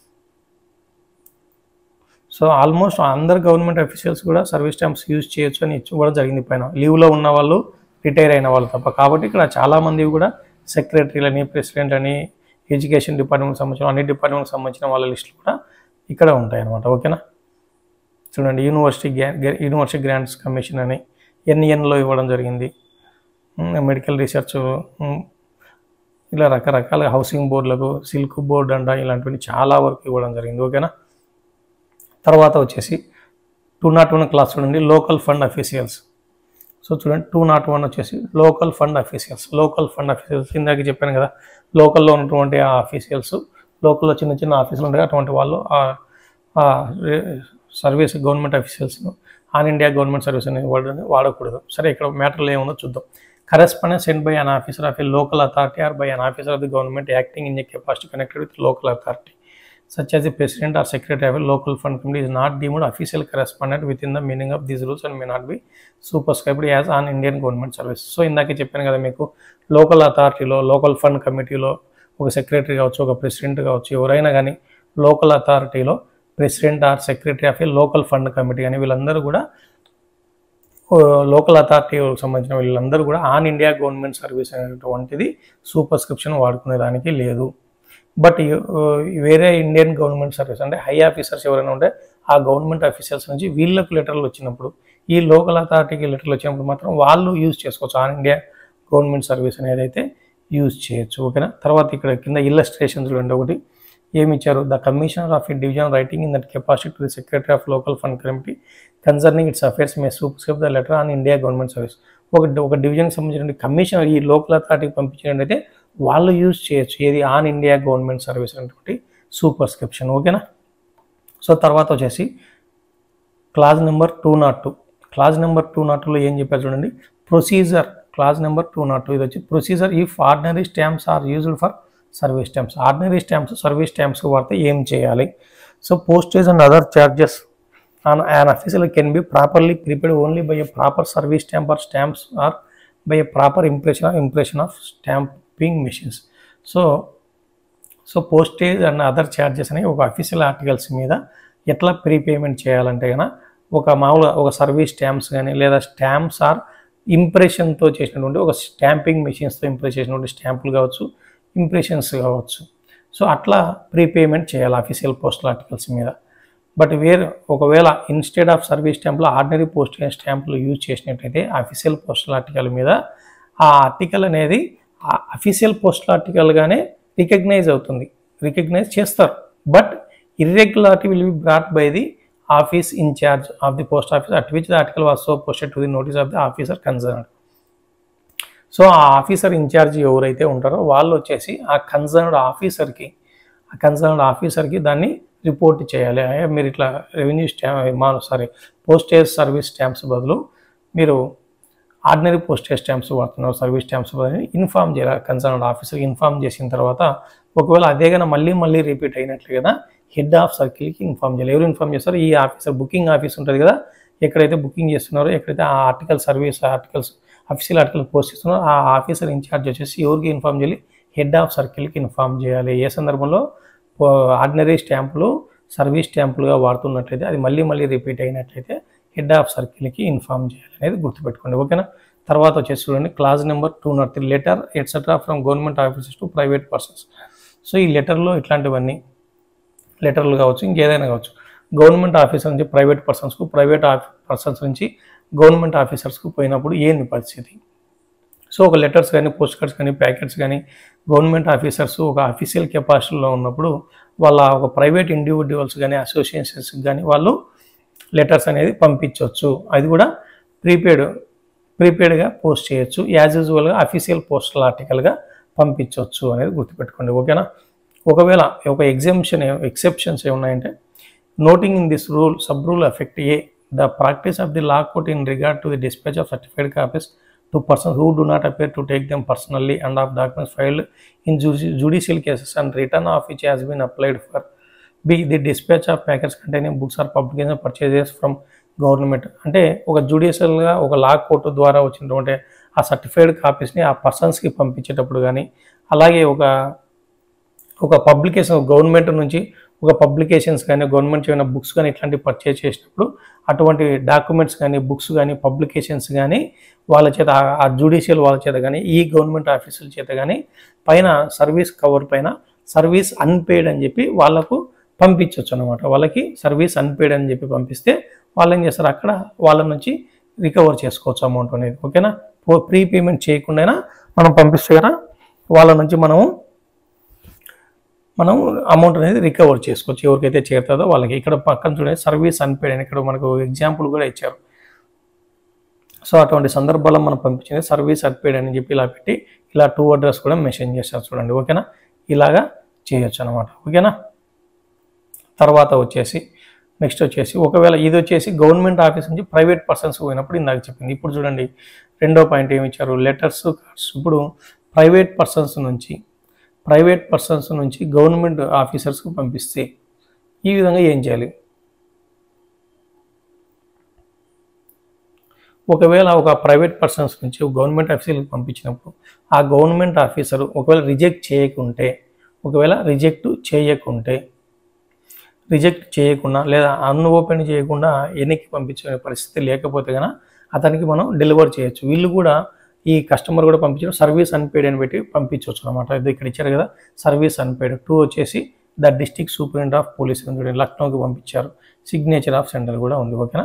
సో ఆల్మోస్ట్ అందరు గవర్నమెంట్ అఫీషియల్స్ కూడా సర్వీస్ స్టాంప్స్ యూజ్ చేయొచ్చు అని ఇచ్చి కూడా జరిగింది పైన లీవ్లో ఉన్న వాళ్ళు రిటైర్ అయిన వాళ్ళు తప్ప కాబట్టి ఇక్కడ చాలామంది కూడా సెక్రటరీలని ప్రెసిడెంట్ అని ఎడ్యుకేషన్ డిపార్ట్మెంట్కి సంబంధించిన అన్ని డిపార్ట్మెంట్కి సంబంధించిన వాళ్ళ లిస్టులు కూడా ఇక్కడ ఉంటాయి అన్నమాట ఓకేనా చూడండి యూనివర్సిటీ గ్రా యూనివర్సిటీ గ్రాంట్స్ కమిషన్ అని ఎన్ఈఎన్లో ఇవ్వడం జరిగింది మెడికల్ రీసెర్చ్ ఇలా రకరకాల హౌసింగ్ బోర్డులకు సిల్క్ బోర్డు అంట ఇలాంటివన్నీ చాలా వరకు ఇవ్వడం జరిగింది ఓకేనా తర్వాత వచ్చేసి టూ నాట్ వన్ క్లాస్ చూడండి లోకల్ ఫండ్ అఫీషియల్స్ సో చూడండి టూ నాట్ వన్ వచ్చేసి local fund officials local fund officials ఇందాక చెప్పాను కదా లోకల్లో ఉన్నటువంటి ఆ అఫీషియల్స్ లోకల్లో చిన్న చిన్న ఆఫీసులు ఉంటాయి అటువంటి వాళ్ళు ఆ service government officials on India government service అనేది వాడని వాడకూడదు సరే ఇక్కడ మ్యాటర్లో ఏముందో చూద్దాం correspondence send by an officer of a local authority or by an officer of the government acting in a capacity connected with local authority such as the president or secretary of a local fund committee is not deemed official correspondent within the meaning of these rules and may not be superscribed as on Indian government service. So ఇందాకే చెప్పాను కదా మీకు local అథారిటీలో local fund కమిటీలో ఒక secretary కావచ్చు ఒక president కావచ్చు ఎవరైనా కానీ లోకల్ అథారిటీలో president or secretary of a local fund committee అని వీళ్ళందరూ కూడా లోకల్ అథారిటీకి సంబంధించిన వీళ్ళందరూ కూడా ఆన్ ఇండియా గవర్నమెంట్ సర్వీస్ అనేటువంటిది సూపర్స్క్రిప్షన్ వాడుకునే దానికి లేదు బట్ వేరే ఇండియన్ గవర్నమెంట్ సర్వీస్ అంటే హై ఆఫీసర్స్ ఎవరైనా ఉంటే ఆ గవర్నమెంట్ ఆఫీసర్స్ నుంచి వీళ్ళకు లెటర్లు వచ్చినప్పుడు ఈ లోకల్ అథారిటీకి లెటర్లు వచ్చినప్పుడు మాత్రం వాళ్ళు యూజ్ చేసుకోవచ్చు ఆన్ ఇండియా గవర్నమెంట్ సర్వీస్ అనేది అయితే యూజ్ చేయొచ్చు ఓకేనా తర్వాత ఇక్కడ కింద ఇల్లస్ట్రేషన్స్ చూడండి ఒకటి ఏమి ఇచ్చారు the commissioner of a division writing in that capacity to the secretary of local fund committee concerning its affairs may superscribe the letter on India government service ఒక ఒక డివిజన్కి సంబంధించిన కమిషనర్ ఈ లోకల్ అథారిటీకి పంపించినట్టయితే వాళ్ళు యూజ్ చేయొచ్చు ఏది ఆన్ ఇండియా గవర్నమెంట్ సర్వీస్ అనేటువంటి superscription ఓకేనా సో తర్వాత వచ్చేసి clause number two not two clause number two not టూలో ఏం చెప్పారు చూడండి procedure clause number two not two ఇది వచ్చి procedure if ordinary stamps are used for service stamps ordinary stamps service stamps వాడితే ఏం చేయాలి so postage and other charges on an official can be properly prepared only by a proper service stamp are stamps or by a proper impression of impression of stamping machines so so postage and other charges అని ఒక official articles మీద ఎట్లా prepayment చేయాలంటే కనుక ఒక మామూలుగా ఒక service stamps కానీ లేదా స్టాంప్స్ ఆర్ ఇంప్రెషన్తో చేసినటువంటి ఒక స్టాంపింగ్ మెషిన్స్తో ఇంప్రెస్ చేసినటువంటి స్టాంపులు కావచ్చు ఇంప్రెషన్స్ కావచ్చు సో అట్లా ప్రీపేమెంట్ చేయాలి అఫీషియల్ పోస్టల్ ఆర్టికల్స్ మీద బట్ వేరే ఒకవేళ ఇన్స్టెడ్ ఆఫ్ సర్వీస్ స్టాంప్లో ఆర్డినరీ పోస్టల్ స్టాంపులు యూజ్ చేసినట్టయితే అఫీషియల్ పోస్టల్ ఆర్టికల్ మీద ఆ ఆర్టికల్ అనేది అఫీషియల్ పోస్టల్ ఆర్టికల్గానే రికగ్నైజ్ అవుతుంది రికగ్నైజ్ చేస్తారు but irregularity will be brought by the office in charge of the post office at which the article was so posted to the notice of the officer concern so ఆ officer in charge ఎవరైతే ఉంటారో వాళ్ళు వచ్చేసి ఆ concerned ఆఫీసర్కి ఆ concerned ఆఫీసర్కి దాన్ని రిపోర్ట్ చేయాలి అయ్యా మీరు ఇట్లా రెవెన్యూ స్టాంప్ మా సారీ పోస్టేజ్ సర్వీస్ స్టాంప్స్ బదులు మీరు ఆర్డినరీ పోస్టేజ్ స్టాంప్స్ వాడుతున్నారు సర్వీస్ స్టాంప్స్ బదులు ఇన్ఫామ్ చేయాలి కన్సర్న్డ్ ఆఫీసర్కి ఇన్ఫామ్ చేసిన తర్వాత ఒకవేళ అదే కన్నా మళ్ళీ మళ్ళీ రిపీట్ అయినట్లు కదా హెడ్ ఆఫ్ సర్కిల్కి ఇన్ఫామ్ చేయాలి ఎవరు ఇన్ఫామ్ చేస్తారు ఈ ఆఫీసర్ బుకింగ్ ఆఫీస్ ఉంటుంది కదా ఎక్కడైతే బుకింగ్ చేస్తున్నారో ఎక్కడైతే ఆ article service articles official article post చేస్తున్నారో ఆ ఆఫీసర్ ఇన్ఛార్జ్ వచ్చేసి ఎవరికి ఇన్ఫామ్ చేయాలి హెడ్ ఆఫ్ సర్కిల్కి ఇన్ఫామ్ చేయాలి ఏ సందర్భంలో ఆర్డినరీ స్టాంపులు సర్వీస్ స్టాంపులుగా వాడుతున్నట్లయితే అది మళ్ళీ మళ్ళీ రిపీట్ అయినట్లయితే హెడ్ ఆఫ్ సర్కిల్కి ఇన్ఫామ్ చేయాలి అనేది గుర్తుపెట్టుకోండి ఓకేనా తర్వాత వచ్చేసి చూడండి clause number two not three letter etcetera from government offices to private persons so ఈ లెటర్లో ఇట్లాంటివన్నీ లెటర్లు కావచ్చు ఇంకేదైనా కావచ్చు గవర్నమెంట్ ఆఫీసర్ నుంచి ప్రైవేట్ పర్సన్స్కు ప్రైవేట్ పర్సన్స్ నుంచి గవర్నమెంట్ ఆఫీసర్స్కు పోయినప్పుడు ఏంది పరిస్థితి సో ఒక లెటర్స్ కానీ పోస్ట్ కార్డ్స్ కానీ ప్యాకెట్స్ కానీ గవర్నమెంట్ ఆఫీసర్స్ ఒక అఫీషియల్ కెపాసిటీలో ఉన్నప్పుడు వాళ్ళ ఒక ప్రైవేట్ ఇండివిజువల్స్ కానీ అసోసియేషన్స్ కానీ వాళ్ళు లెటర్స్ అనేది పంపించవచ్చు అది కూడా ప్రీపెయిడ్ ప్రీపెయిడ్గా పోస్ట్ చేయొచ్చు యాజ్ యూజువల్గా అఫీషియల్ పోస్టల్ ఆర్టికల్గా పంపించవచ్చు అనేది గుర్తుపెట్టుకోండి ఓకేనా ఒకవేళ ఒక ఎగ్జామ్షన్ ఎక్సెప్షన్స్ ఏమున్నాయంటే nothing in this rule sub rule effect a the practice of the law court in regard to the dispatch of certified copies to persons who do not appear to take them personally and of documents filed in judicial cases and return of which has been applied for be the dispatch of packets containing books or publication purchases from government అంటే ఒక జుడిషియల్గా ఒక లా court ద్వారా వచ్చినటువంటి ఆ certified కాపీస్ని ఆ పర్సన్స్కి పంపించేటప్పుడు కానీ అలాగే ఒక ఒక పబ్లికేషన్ గవర్నమెంట్ నుంచి ఒక పబ్లికేషన్స్ కానీ గవర్నమెంట్ ఏమైనా బుక్స్ కానీ ఇట్లాంటివి పర్చేజ్ చేసినప్పుడు అటువంటి డాక్యుమెంట్స్ కానీ బుక్స్ కానీ పబ్లికేషన్స్ కానీ వాళ్ళ చేత ఆ జుడిషియల్ వాళ్ళ చేత కానీ ఈ గవర్నమెంట్ ఆఫీసుల చేత కానీ పైన సర్వీస్ కవర్ పైన సర్వీస్ అన్పెయిడ్ అని చెప్పి వాళ్ళకు పంపించవచ్చు అనమాట వాళ్ళకి సర్వీస్ అన్పెయిడ్ అని చెప్పి పంపిస్తే వాళ్ళు ఏం చేస్తారు అక్కడ వాళ్ళ నుంచి రికవర్ చేసుకోవచ్చు అమౌంట్ అనేది ఓకేనా ప్రీ పేమెంట్ చేయకుండా మనం పంపిస్తే కదా వాళ్ళ నుంచి మనము మనం అమౌంట్ అనేది రికవర్ చేసుకోవచ్చు ఎవరికైతే చేరుతుందో వాళ్ళకి ఇక్కడ పక్కన చూడండి సర్వీస్ అన్పేడ్ అని ఇక్కడ మనకు ఎగ్జాంపుల్ కూడా ఇచ్చారు సో అటువంటి సందర్భాల్లో మనం పంపించింది సర్వీస్ అన్పేడ్ అని చెప్పి ఇలా పెట్టి ఇలా టూ అడ్రస్ కూడా మెన్షన్ చేస్తారు చూడండి ఓకేనా ఇలాగా చేయొచ్చు అనమాట ఓకేనా తర్వాత వచ్చేసి నెక్స్ట్ వచ్చేసి ఒకవేళ ఇది వచ్చేసి గవర్నమెంట్ ఆఫీస్ నుంచి ప్రైవేట్ పర్సన్స్ పోయినప్పుడు ఇందాక చెప్పింది ఇప్పుడు చూడండి రెండో పాయింట్ ఏమి ఇచ్చారు లెటర్స్ కార్డ్స్ ఇప్పుడు ప్రైవేట్ పర్సన్స్ నుంచి ప్రైవేట్ పర్సన్స్ నుంచి గవర్నమెంట్ ఆఫీసర్స్కి పంపిస్తే ఈ విధంగా ఏం చేయాలి ఒకవేళ ఒక ప్రైవేట్ పర్సన్స్ నుంచి ఒక గవర్నమెంట్ ఆఫీసర్కి పంపించినప్పుడు ఆ గవర్నమెంట్ ఆఫీసర్ ఒకవేళ రిజెక్ట్ చేయకుంటే ఒకవేళ రిజెక్ట్ చేయకుంటే రిజెక్ట్ చేయకుండా లేదా అన్ఓపెన్ చేయకుండా వెనక్కి పంపించే పరిస్థితి లేకపోతే కనుక అతనికి మనం డెలివర్ చేయొచ్చు వీళ్ళు కూడా ఈ కస్టమర్ కూడా పంపించారు సర్వీస్ అన్పేడ్ అని పెట్టి పంపించవచ్చు అనమాట ఇది ఇక్కడ ఇచ్చారు కదా సర్వీస్ అన్పేడ్ టూ వచ్చేసి the district superintendent of police అని చూడండి లక్నోకి పంపించారు సిగ్నేచర్ ఆఫ్ సెంటర్ కూడా ఉంది ఓకేనా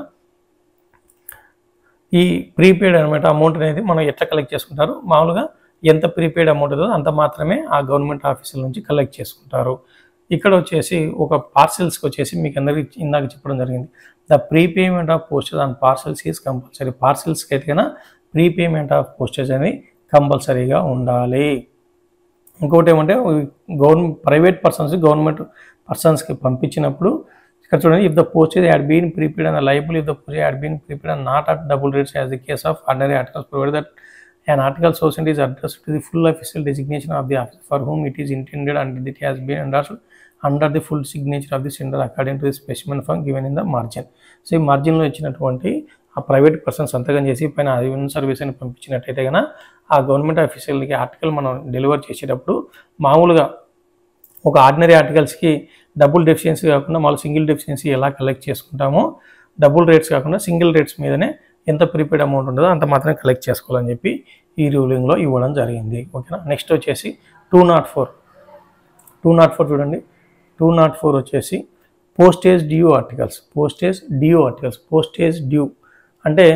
ఈ ప్రీపెయిడ్ అనమాట అమౌంట్ అనేది మనం ఎట్లా కలెక్ట్ చేసుకుంటారు మామూలుగా ఎంత ప్రీపెయిడ్ అమౌంట్ ఉందో అంత మాత్రమే ఆ గవర్నమెంట్ ఆఫీసుల నుంచి కలెక్ట్ చేసుకుంటారు ఇక్కడ వచ్చేసి ఒక పార్సెల్స్కి వచ్చేసి మీకు అందరికీ ఇందాక చెప్పడం జరిగింది the prepayment of postage and parcels is compulsory పార్సెల్స్కి అయితే కన్నా ప్రీపేమెంట్ ఆఫ్ పోస్టేజ్ అనేది కంపల్సరీగా ఉండాలి ఇంకొకటి ఏమంటే గవర్నమెంట్ ప్రైవేట్ పర్సన్స్ గవర్నమెంట్ పర్సన్స్కి పంపించినప్పుడు ఇక్కడ చూడండి if the postage had been prepaid and liable if the postage had been prepaid and not at double rates as the case of ordinary articles provide that an article so sent is addressed to the full official designation of the office for whom it is intended and it has been endorsed under the full signature of the sender according to the specimen form given in the margin so ఈ మార్జిన్లో ఇచ్చినటువంటి ఆ private person సంతకం చేసి పైన అధివన్ service అని పంపించినట్టయితే కనుక ఆ గవర్నమెంట్ ఆఫీషియల్కి ఆర్టికల్ మనం డెలివర్ చేసేటప్పుడు మామూలుగా ఒక ఆర్డినరీ ఆర్టికల్స్కి డబుల్ డెఫిషియన్సీ కాకుండా మళ్ళీ సింగిల్ డెఫిషియన్సీ ఎలా కలెక్ట్ చేసుకుంటామో డబుల్ రేట్స్ కాకుండా సింగిల్ రేట్స్ మీదనే ఎంత ప్రీపెయిడ్ అమౌంట్ ఉంటుందో అంత మాత్రమే కలెక్ట్ చేసుకోవాలని చెప్పి ఈ రూలింగ్లో ఇవ్వడం జరిగింది ఓకేనా నెక్స్ట్ వచ్చేసి two not four two not four చూడండి టూ నాట్ ఫోర్ వచ్చేసి postage due articles postage due articles postage due అంటే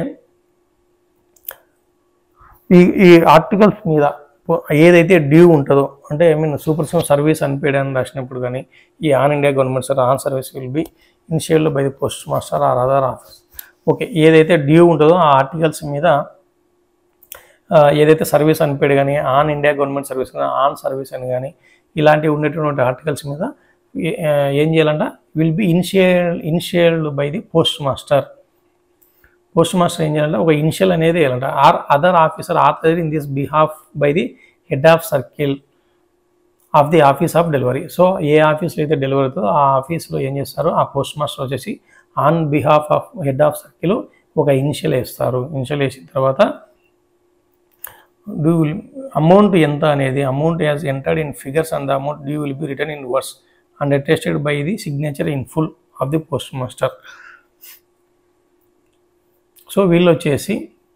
ఈ ఈ ఆర్టికల్స్ మీద పో- ఏదైతే డ్యూ ఉంటుందో అంటే I mean super service unpaid అని రాసినప్పుడు కానీ ఈ on India government sir on service will be initialled by the postmaster or other office okay ఏదైతే డ్యూ ఉంటుందో ఆ ఆర్టికల్స్ మీద ఆ, ఏదైతే సర్వీస్ అన్పేడ్ కానీ ఆన్ ఇండియా గవర్నమెంట్ సర్వీస్ కానీ ఆన్ సర్వీస్ అని కానీ ఇలాంటివి ఉండేటువంటి ఆర్టికల్స్ మీద ఏ- ఆ, ఏం చేయాలంట will be initial initialled by the postmaster postmaster ఏం చేయాలంటే ఒక ఇనిషియల్ అనేది వేయాలంట or other officer author in this behalf by the head of circle of the office of delivery so ఏ ఆఫీస్లో అయితే డెలివరీ అవుతుందో ఆ ఆఫీస్లో ఏం చేస్తారు ఆ పోస్ట్ మాస్టర్ వచ్చేసి on behalf of head of circle ఒక ఇనిషియల్ వేస్తారు ఇనిషియల్ వేసిన తర్వాత డ్యూ విల్ అమౌంట్ ఎంత అనేది amount as entered in figures and the amount due will be return in words and attested by the signature in full of the postmaster so వీళ్ళు వచ్చేసి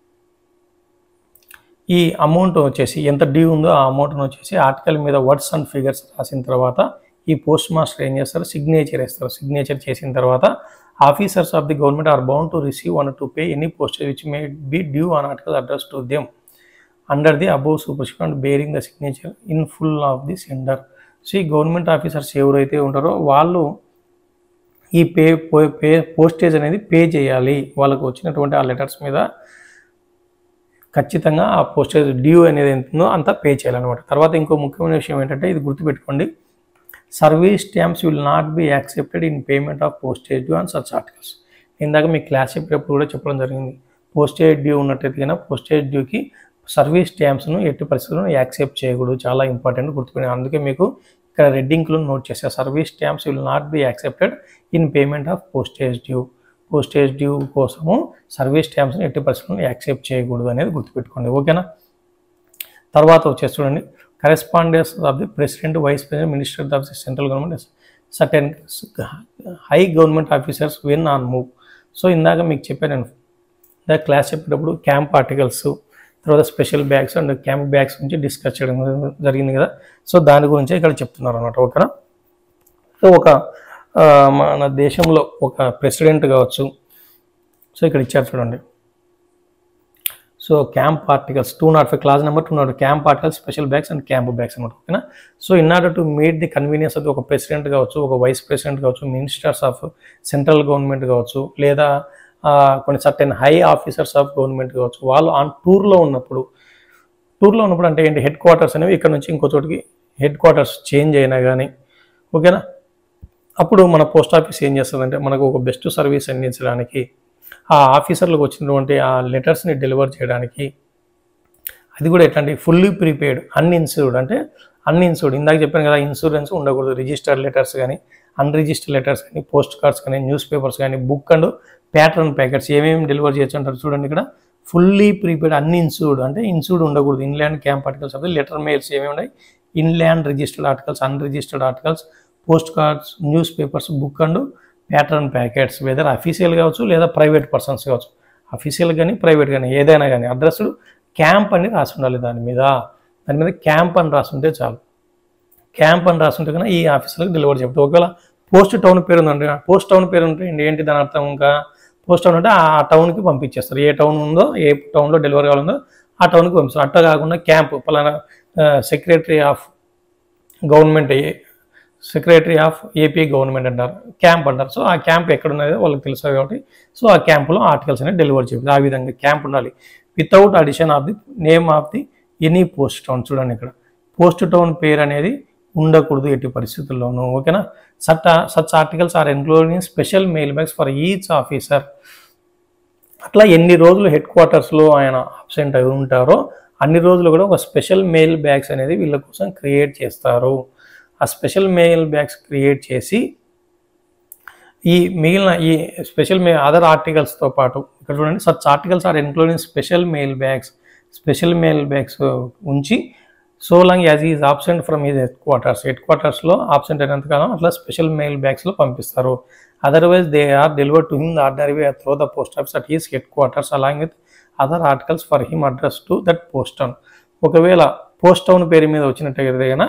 ఈ amount వచ్చేసి ఎంత due ఉందో ఆ అమౌంట్ను వచ్చేసి ఆర్టికల్ మీద వర్డ్స్ అండ్ ఫిగర్స్ రాసిన తర్వాత ఈ పోస్ట్ మాస్టర్ ఏం చేస్తారు సిగ్నేచర్ ఇస్తారు సిగ్నేచర్ చేసిన తర్వాత officers of the government are bound to receive and to pay any post which may be due on article address to them under the above superscription and bearing the signature in full of the sender so ఈ government officers ఎవరైతే ఉంటారో వాళ్ళు ఈ pay పో- pay postage అనేది pay చేయాలి వాళ్ళకు వచ్చినటువంటి ఆ లెటర్స్ మీద ఖచ్చితంగా ఆ పోస్టేజ్ డ్యూ అనేది ఎంత ఉందో అంతా పే చేయాలన్నమాట తర్వాత ఇంకో ముఖ్యమైన విషయం ఏంటంటే ఇది గుర్తుపెట్టుకోండి service stamps will not be accepted in payment of postage due and such articles ఇందాక మీ క్లాస్ చెప్పేటప్పుడు కూడా చెప్పడం జరిగింది పోస్టేజ్ డ్యూ ఉన్నట్టయితే కన్నా పోస్టేజ్ డ్యూకి సర్వీస్ స్టాంప్స్ను ఎట్టి పరిస్థితుల్లో యాక్సెప్ట్ చేయకూడదు చాలా ఇంపార్టెంట్ గుర్తుపెట్టి అందుకే మీకు ఇక్కడ రెడ్డింగ్లో నోట్ చేసే service stamps will not be accepted in payment of postage due postage due కోసము సర్వీస్ స్టాంప్స్ని ఎట్టి పరిస్థితుల్లో యాక్సెప్ట్ చేయకూడదు అనేది గుర్తుపెట్టుకోండి ఓకేనా తర్వాత వచ్చేసి చూడండి correspondence of the president vice president minister of the central government certain high government officers when on move so ఇందాక మీకు చెప్పాను నేను ఇందాక క్లాస్ చెప్పేటప్పుడు క్యాంప్ ఆర్టికల్స్ తర్వాత special bags and camp bags గురించి డిస్కస్ చేయడం జరిగింది కదా సో దాని గురించి ఇక్కడ చెప్తున్నారు అనమాట ఓకేనా సో ఒక ఆ, మన దేశంలో ఒక ప్రెసిడెంట్ కావచ్చు సో ఇక్కడ ఇచ్చారు చూడండి so camp articles two not five class number two not camp articles special bags and camp bags అనమాట ఓకేనా so in order to meet the convenience అది ఒక ప్రెసిడెంట్ కావచ్చు ఒక వైస్ ప్రెసిడెంట్ కావచ్చు మినిస్టర్స్ ఆఫ్ సెంట్రల్ గవర్నమెంట్ కావచ్చు లేదా ఆ, కొన్ని certain high officers of government కావచ్చు వాళ్ళు ఆన్ టూర్లో ఉన్నప్పుడు టూర్లో ఉన్నప్పుడు అంటే ఏంటి హెడ్ క్వార్టర్స్ అనేవి ఇక్కడ నుంచి ఇంకో చోటికి హెడ్ క్వార్టర్స్ చేంజ్ అయినా కానీ ఓకేనా అప్పుడు మన పోస్ట్ ఆఫీస్ ఏం చేస్తుందంటే మనకు ఒక బెస్ట్ సర్వీస్ అందించడానికి ఆ ఆఫీసర్లకు వచ్చినటువంటి ఆ లెటర్స్ని డెలివర్ చేయడానికి అది కూడా ఎట్లాంటి ఫుల్లీ ప్రీపెయిడ్ అన్ఇన్సూర్డ్ అంటే అన్ఇన్సూర్డ్ ఇందాక చెప్పాను కదా ఇన్సూరెన్స్ ఉండకూడదు రిజిస్టర్డ్ లెటర్స్ కానీ అన్రిజిస్టర్డ్ లెటర్స్ కానీ పోస్ట్ కార్డ్స్ కానీ న్యూస్ పేపర్స్ కానీ బుక్ అండ్ ప్యాటర్న్ ప్యాకెట్స్ ఏమేమి డెలివర్ చేయొచ్చు అంటారు చూడండి ఇక్కడ ఫుల్లీ ప్రీపెయిడ్ అన్ని ఇన్సూర్డ్ అంటే ఇన్సూర్డ్ ఉండకూడదు ఇన్లాండ్ క్యాంప్ ఆర్టికల్స్ అవి లెటర్ మెయిల్స్ ఏమేమి ఉన్నాయి inland registered articles unregistered articles post cards newspapers book and pattern packets whether official కావచ్చు లేదా ప్రైవేట్ పర్సన్స్ కావచ్చు అఫీషియల్ కానీ ప్రైవేట్ కానీ ఏదైనా కానీ అడ్రస్ క్యాంప్ అని రాసి ఉండాలి దాని మీద దాని మీద క్యాంప్ అని రాసి ఉంటే చాలు క్యాంప్ అని రాసి ఉంటే కన్నా ఈ ఆఫీసులకు డెలివరీ చెప్తారు ఒకవేళ పోస్ట్ టౌన్ పేరు ఉందంటే పోస్ట్ టౌన్ పేరు ఉంటే ఏంటి దాని అర్థం ఇంకా పోస్ట్ టౌన్ అంటే ఆ టౌన్కి పంపించేస్తారు ఏ టౌన్ ఉందో ఏ టౌన్లో డెలివరీ కావాలందో ఆ టౌన్కి పంపిస్తారు అట్లా కాకుండా క్యాంప్ పలానా secretary of government secretary of AP government అంటారు క్యాంప్ అంటారు సో ఆ క్యాంప్ ఎక్కడ ఉన్నదో వాళ్ళకి తెలుసు కాబట్టి సో ఆ క్యాంపులో ఆర్టికల్స్ అనేది డెలివరీ చేయాలి ఆ విధంగా క్యాంప్ ఉండాలి without addition of the name of the any post town చూడండి ఇక్కడ పోస్ట్ టౌన్ పేరు అనేది ఉండకూడదు ఎట్టి పరిస్థితుల్లోనూ ఓకేనా సట్ such articles are including special mail bags for each officer అట్లా ఎన్ని రోజులు హెడ్ క్వార్టర్స్లో ఆయన అబ్సెంట్ అయి ఉంటారో అన్ని రోజులు కూడా ఒక స్పెషల్ మెయిల్ బ్యాగ్స్ అనేది వీళ్ళ కోసం క్రియేట్ చేస్తారు ఆ స్పెషల్ మెయిల్ బ్యాగ్స్ క్రియేట్ చేసి ఈ మిగిలిన ఈ స్పెషల్ మే అదర్ ఆర్టికల్స్తో పాటు ఇక్కడ చూడండి such articles are including special mail bags special mail bags ఉంచి so long as is absent from his headquarters head క్వార్టర్స్లో ఆబ్సెంట్ అయినంతకాలం అట్లా స్పెషల్ మెయిల్ బ్యాగ్స్లో పంపిస్తారు otherwise they are delivered to him the ordinary way through the post office at his headquarters along with other articles for him address to that post town ఒకవేళ post town పేరు మీద వచ్చినట్టయితే కనుక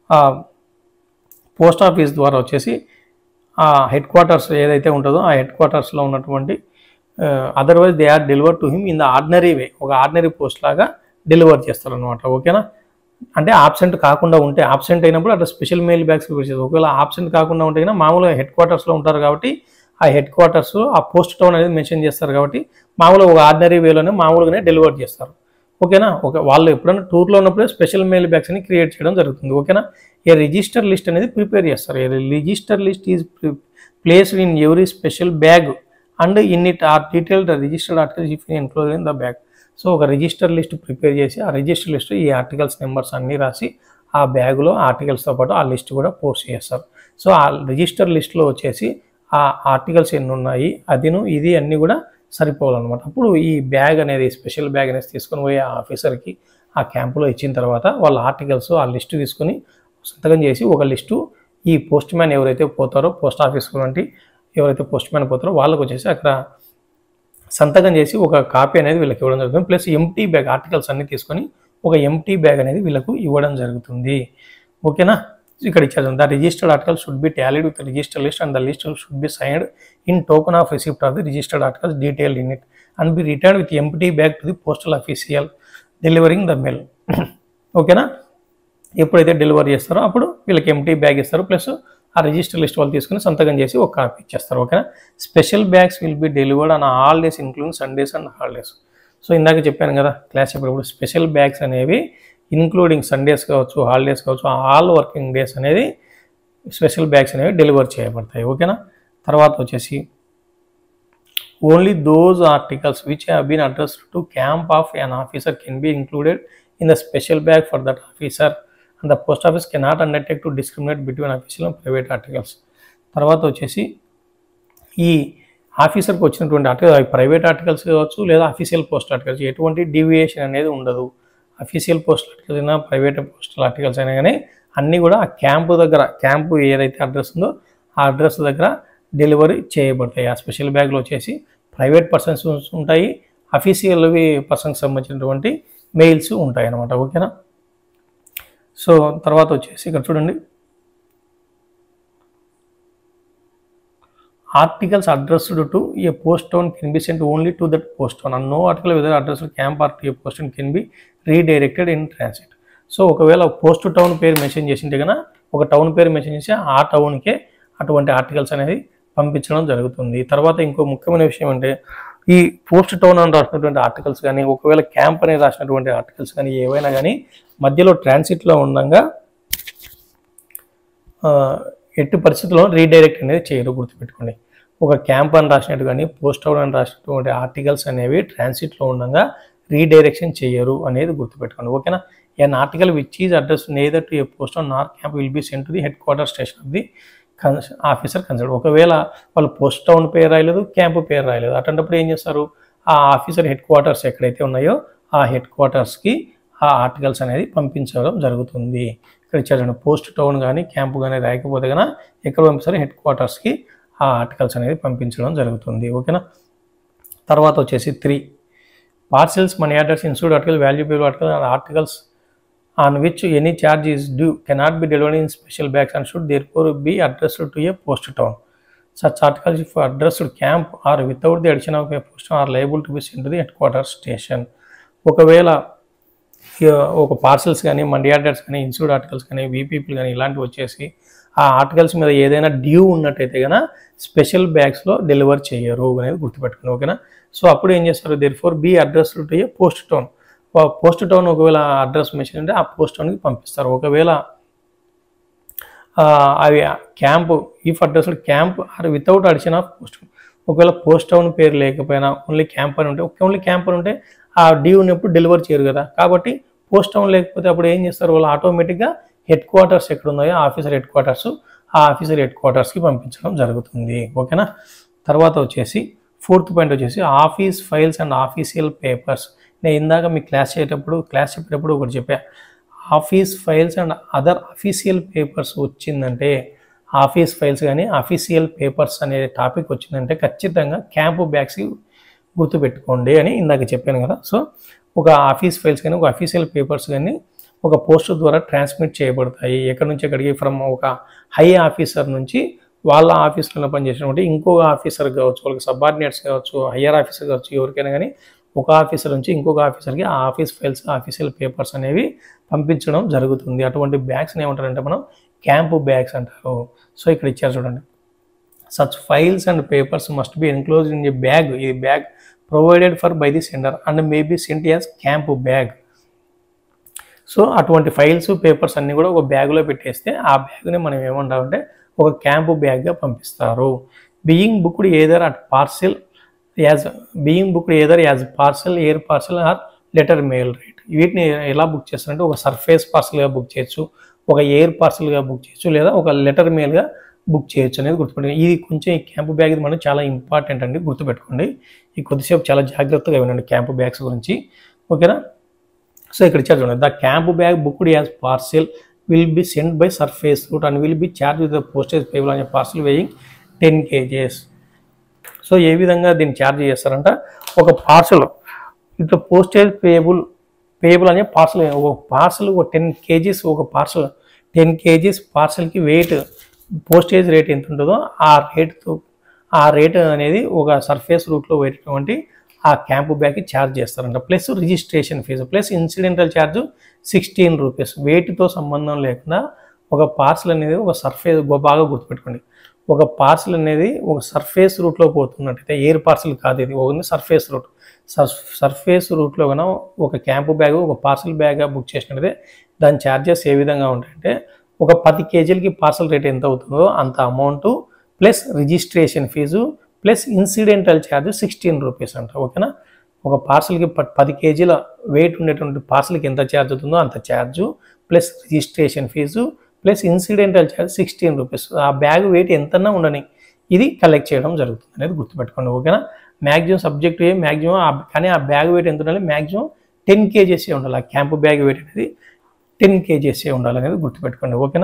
post office ద్వారా వచ్చేసి ఆ head quarters ఏదైతే ఉంటుందో ఆ హెడ్ క్వార్టర్స్లో ఉన్నటువంటి otherwise they are deliver to him in the ordinary way ఒక ఆర్డినరీ పోస్ట్ లాగా డెలివర్ చేస్తారు అనమాట ఓకేనా అంటే ఆబ్సెంట్ కాకుండా ఉంటే ఆబ్సెంట్ అయినప్పుడు అట్లా స్పెషల్ మెయిల్ బ్యాగ్స్ చేస్తారు ఒకవేళ ఆబ్సెంట్ కాకుండా ఉంటే కన్నా మామూలుగా హెడ్ క్వార్టర్స్లో ఉంటారు కాబట్టి ఆ హెడ్ క్వార్టర్స్ ఆ పోస్ట్ టౌన్ అనేది మెన్షన్ చేస్తారు కాబట్టి మామూలుగా ఒక ఆర్డినరీ వేలోనే మామూలుగానే డెలివర్ చేస్తారు ఓకేనా ఒక వాళ్ళు ఎప్పుడైనా టూర్లో ఉన్నప్పుడే స్పెషల్ మెయిల్ బ్యాగ్స్ అని క్రియేట్ చేయడం జరుగుతుంది ఓకేనా ఏ రిజిస్టర్ లిస్ట్ అనేది ప్రిపేర్ చేస్తారు a register list is placed in every special bag and in it are detailed registered articles if enclose in the bag so ఒక రిజిస్టర్ లిస్ట్ ప్రిపేర్ చేసి ఆ register list ఈ articles numbers అన్నీ రాసి ఆ బ్యాగులో ఆర్టికల్స్తో పాటు ఆ లిస్ట్ కూడా పోస్ట్ చేస్తారు సో ఆ రిజిస్టర్ లిస్ట్లో వచ్చేసి ఆ ఆర్టికల్స్ ఎన్ని ఉన్నాయి అదిను ఇది అన్నీ కూడా సరిపోవాలన్నమాట అప్పుడు ఈ బ్యాగ్ అనేది స్పెషల్ బ్యాగ్ అనేది తీసుకొని పోయి ఆ ఆఫీసర్కి ఆ క్యాంపులో ఇచ్చిన తర్వాత వాళ్ళ ఆర్టికల్స్ ఆ లిస్టు తీసుకొని సంతకం చేసి ఒక లిస్టు ఈ పోస్ట్ మ్యాన్ ఎవరైతే పోతారో పోస్ట్ ఆఫీస్ వంటి ఎవరైతే పోస్ట్ మ్యాన్ పోతారో వాళ్ళకి వచ్చేసి అక్కడ సంతకం చేసి ఒక కాపీ అనేది వీళ్ళకి ఇవ్వడం జరుగుతుంది ప్లస్ ఎంటీ బ్యాగ్ ఆర్టికల్స్ అన్ని తీసుకొని ఒక ఎంటీ బ్యాగ్ అనేది వీళ్ళకు ఇవ్వడం జరుగుతుంది ఓకేనా ఇక్కడ ఇచ్చారు the registered article should be tallied with register list and the list should be signed in token of receipt of the registered articles detail in it and be return with empty bag to the postal official delivering the mail ఓకేనా ఎప్పుడైతే delivery చేస్తారో అప్పుడు వీళ్ళకి empty bag ఇస్తారు plus ఆ register list వాళ్ళు తీసుకుని సంతకం చేసి ఒక కాపీ ఇచ్చేస్తారు ఓకేనా special bags will be delivered on all days including Sundays and holidays so ఇందాక చెప్పాను కదా క్లాస్ చెప్పినప్పుడు స్పెషల్ బ్యాగ్స్ అనేవి ఇన్క్లూడింగ్ సండేస్ కావచ్చు హాలిడేస్ కావచ్చు ఆల్ వర్కింగ్ డేస్ అనేది స్పెషల్ బ్యాగ్స్ అనేవి డెలివర్ చేయబడతాయి ఓకేనా తర్వాత వచ్చేసి only those articles which have been address to camp of an officer can be included in the special bag for that officer and the post office cannot undertake to discriminate between official and private articles తర్వాత వచ్చేసి ఈ ఆఫీసర్కి వచ్చినటువంటి article అవి private articles కావచ్చు లేదా official post articles ఎటువంటి deviation అనేది ఉండదు అఫీషియల్ పోస్ట్ ఆర్టికల్స్ అయినా ప్రైవేట్ పోస్టల్ ఆర్టికల్స్ అయినా కానీ అన్నీ కూడా ఆ క్యాంపు దగ్గర క్యాంపు ఏదైతే అడ్రస్ ఉందో ఆ అడ్రస్ దగ్గర డెలివరీ చేయబడతాయి ఆ స్పెషల్ బ్యాగ్లో వచ్చేసి ప్రైవేట్ పర్సన్స్ ఉంటాయి అఫీషియల్ పర్సన్కి సంబంధించినటువంటి మెయిల్స్ ఉంటాయి అన్నమాట ఓకేనా సో తర్వాత వచ్చేసి ఇక్కడ చూడండి articles addressed to a post town can be sent only to that post town and no article whether addressed to camp or to a post town can be redirected in transit so ఒకవేళ post town పేరు mention చేసింటే కనుక ఒక town పేరు mention చేసి ఆ టౌన్కే అటువంటి articles అనేది పంపించడం జరుగుతుంది తర్వాత ఇంకో ముఖ్యమైన విషయం అంటే ఈ పోస్ట్ టౌన్ అని రాసినటువంటి ఆర్టికల్స్ కానీ ఒకవేళ క్యాంప్ అని రాసినటువంటి ఆర్టికల్స్ కానీ ఏవైనా కానీ మధ్యలో ట్రాన్సిట్లో ఉండగా ఆ, ఎట్టి పరిస్థితుల్లో రీడైరెక్ట్ అనేది చేయరు గుర్తుపెట్టుకోండి ఒక క్యాంప్ అని రాసినట్టు కానీ పోస్ట్ అవుట్ అని రాసినటువంటి ఆర్టికల్స్ అనేవి ట్రాన్సిట్లో ఉండగా రీడైరెక్షన్ చేయరు అనేది గుర్తుపెట్టుకోండి ఓకేనా an article which is address neither to a post on nor camp will be sent to the head quarter station of the officer consult ఒకవేళ వాళ్ళు పోస్ట్ టౌన్ పేరు రాయలేదు క్యాంపు పేరు రాయలేదు అటువంటిప్పుడు ఏం చేస్తారు ఆ ఆఫీసర్ హెడ్ క్వార్టర్స్ ఎక్కడైతే ఉన్నాయో ఆ హెడ్ క్వార్టర్స్కి ఆ ఆర్టికల్స్ అనేది పంపించడం జరుగుతుంది ఇక్కడ ఇచ్చారు పోస్ట్ టౌన్ కానీ క్యాంపు కానీ రాయకపోతే కనుక ఎక్కడ పంపిస్తారు హెడ్ క్వార్టర్స్కి ఆ ఆర్టికల్స్ అనేది పంపించడం జరుగుతుంది ఓకేనా తర్వాత వచ్చేసి three parcels money orders insured article valuable article and articles on which any charge is due cannot be delivered in special bags and should therefore be addressed to a post town. Such articles, if addressed camp or without the addition of a post town, are liable to be sent to the headquarters station. ఒకవేళ ఇక ఒక parcels కానీ money orders కానీ insured articles కానీ వీపీపీలు కానీ ఇలాంటివి వచ్చేసి ఆ ఆర్టికల్స్ మీద ఏదైనా డ్యూ ఉన్నట్టయితే కనుక స్పెషల్ బ్యాగ్స్లో డెలివర్ చేయరు అనేది గుర్తుపెట్టుకుని ఓకేనా సో అప్పుడు ఏం చేస్తారు therefore be address to a post town post town ఒకవేళ అడ్రస్ మెసేజ్ అంటే ఆ పోస్ట్ టౌన్కి పంపిస్తారు ఒకవేళ ఆ, అవి camp if address camp are without addition of post ఒకవేళ పోస్ట్ టౌన్ పేరు లేకపోయినా ఓన్లీ క్యాంప్ అని ఉంటే ఓన్లీ క్యాంప్ అని ఉంటే ఆ డ్యూ ఉన్నప్పుడు డెలివర్ చేయరు కదా కాబట్టి పోస్ట్ టౌన్ లేకపోతే అప్పుడు ఏం చేస్తారు వాళ్ళు ఆటోమేటిక్గా హెడ్ క్వార్టర్స్ ఎక్కడ ఉన్నాయో ఆఫీసర్ హెడ్ క్వార్టర్స్ ఆ ఆఫీసర్ హెడ్ క్వార్టర్స్కి పంపించడం జరుగుతుంది ఓకేనా తర్వాత వచ్చేసి ఫోర్త్ పాయింట్ వచ్చేసి office files and official papers నేను ఇందాక మీ క్లాస్ చేసేటప్పుడు క్లాస్ చెప్పేటప్పుడు ఒకటి చెప్పా office files and other official papers వచ్చిందంటే ఆఫీస్ ఫైల్స్ కానీ అఫీషియల్ పేపర్స్ అనే టాపిక్ వచ్చిందంటే ఖచ్చితంగా క్యాంపు బ్యాగ్స్ గుర్తుపెట్టుకోండి అని ఇందాక చెప్పాను కదా సో ఒక ఆఫీస్ ఫైల్స్ కానీ ఒక అఫీషియల్ పేపర్స్ కానీ ఒక పోస్ట్ ద్వారా ట్రాన్స్మిట్ చేయబడతాయి ఎక్కడి నుంచి ఎక్కడికి ఫ్రమ్ ఒక హై ఆఫీసర్ నుంచి వాళ్ళ ఆఫీస్లో పనిచేసినటువంటి ఇంకొక ఆఫీసర్ కావచ్చు వాళ్ళకి సబార్డినేట్స్ కావచ్చు హయ్యర్ ఆఫీసర్ కావచ్చు ఎవరికైనా కానీ ఒక ఆఫీసర్ నుంచి ఇంకొక ఆఫీసర్కి ఆ ఆఫీస్ ఫైల్స్ ఆఫీషియల్ పేపర్స్ అనేవి పంపించడం జరుగుతుంది అటువంటి బ్యాగ్స్ని ఏమంటారంటే మనం క్యాంపు బ్యాగ్స్ అంటారు సో ఇక్కడ ఇచ్చారు చూడండి such files and papers must be enclose in a bag ఈ bag provided for by the sender and may be sent as camp bag so అటువంటి ఫైల్స్ పేపర్స్ అన్నీ కూడా ఒక బ్యాగ్లో పెట్టేస్తే ఆ బ్యాగ్ని మనం ఏమంటామంటే ఒక క్యాంపు బ్యాగ్గా పంపిస్తారు being booked either at parcel as being booked either as parcel air parcel or letter mail rate వీటిని ఎలా బుక్ చేస్తారంటే ఒక సర్ఫేస్ పార్సల్గా బుక్ చేయొచ్చు ఒక ఎయిర్ పార్సల్గా బుక్ చేయొచ్చు లేదా ఒక లెటర్ మెయిల్గా బుక్ చేయొచ్చు అనేది గుర్తుపెట్టుకోండి ఇది కొంచెం ఈ క్యాంపు బ్యాగ్ ఇది మనం చాలా ఇంపార్టెంట్ అండి గుర్తుపెట్టుకోండి ఈ కొద్దిసేపు చాలా జాగ్రత్తగా వినండి క్యాంపు బ్యాగ్స్ గురించి ఓకేనా సో ఇక్కడ ఇచ్చారు చూడండి the camp bag booked as parcel will be send by surface route and will be charge with the postage payable అనే parcel weighing ten kgs so ఏ విధంగా దీన్ని ఛార్జ్ చేస్తారంట ఒక పార్సల్ ఇట్లా పోస్టేజ్ పేబుల్ పేబుల్ అనే పార్సల్ ఒక parcel ఒక టెన్ కేజీస్ ఒక పార్సల్ టెన్ కేజీస్ పార్సల్కి వెయిట్ పోస్టేజ్ రేట్ ఎంత ఉంటుందో ఆ రేట్తో ఆ రేట్ అనేది ఒక సర్ఫేస్ రూట్లో పెట్టినటువంటి ఆ క్యాంపు బ్యాగ్కి ఛార్జ్ చేస్తారంట plus registration fee plus incidental charge sixteen rupees వెయిట్తో సంబంధం లేకుండా ఒక పార్సల్ అనేది ఒక సర్ఫేస్ బాగా గుర్తుపెట్టుకోండి ఒక పార్సల్ అనేది ఒక సర్ఫేస్ రూట్లో పోతున్నట్టయితే ఎయిర్ పార్సల్ కాదు ఇది ఒక సర్ఫేస్ రూట్ సర్ఫేస్ రూట్లో కన్నా ఒక క్యాంపు బ్యాగ్ ఒక పార్సల్ బ్యాగ్గా బుక్ చేసినట్టయితే దాని ఛార్జెస్ ఏ విధంగా ఉంటాయంటే ఒక పది కేజీలకి పార్సల్ రేట్ ఎంత అవుతుందో అంత amount plus registration fee plus incidental charge sixteen rupees అంట ఓకేనా ఒక పార్సల్కి ప- పది కేజీల వెయిట్ ఉండేటువంటి పార్సల్కి ఎంత ఛార్జ్ అవుతుందో అంత charge plus registration fee plus incidental charge sixteen rupees ఆ బ్యాగ్ వెయిట్ ఎంతన్నా ఉండని ఇది కలెక్ట్ చేయడం జరుగుతుంది అనేది గుర్తుపెట్టుకోండి ఓకేనా మ్యాక్సిమం సబ్జెక్ట్ ఏ మ్యాక్సిమం కానీ ఆ బ్యాగ్ వెయిట్ ఎంత ఉండాలి మ్యాక్సిమం టెన్ కేజెసే ఉండాలి ఆ క్యాంపు బ్యాగ్ వెయిట్ అనేది టెన్ కేజెసే ఉండాలి అనేది గుర్తుపెట్టుకోండి ఓకేనా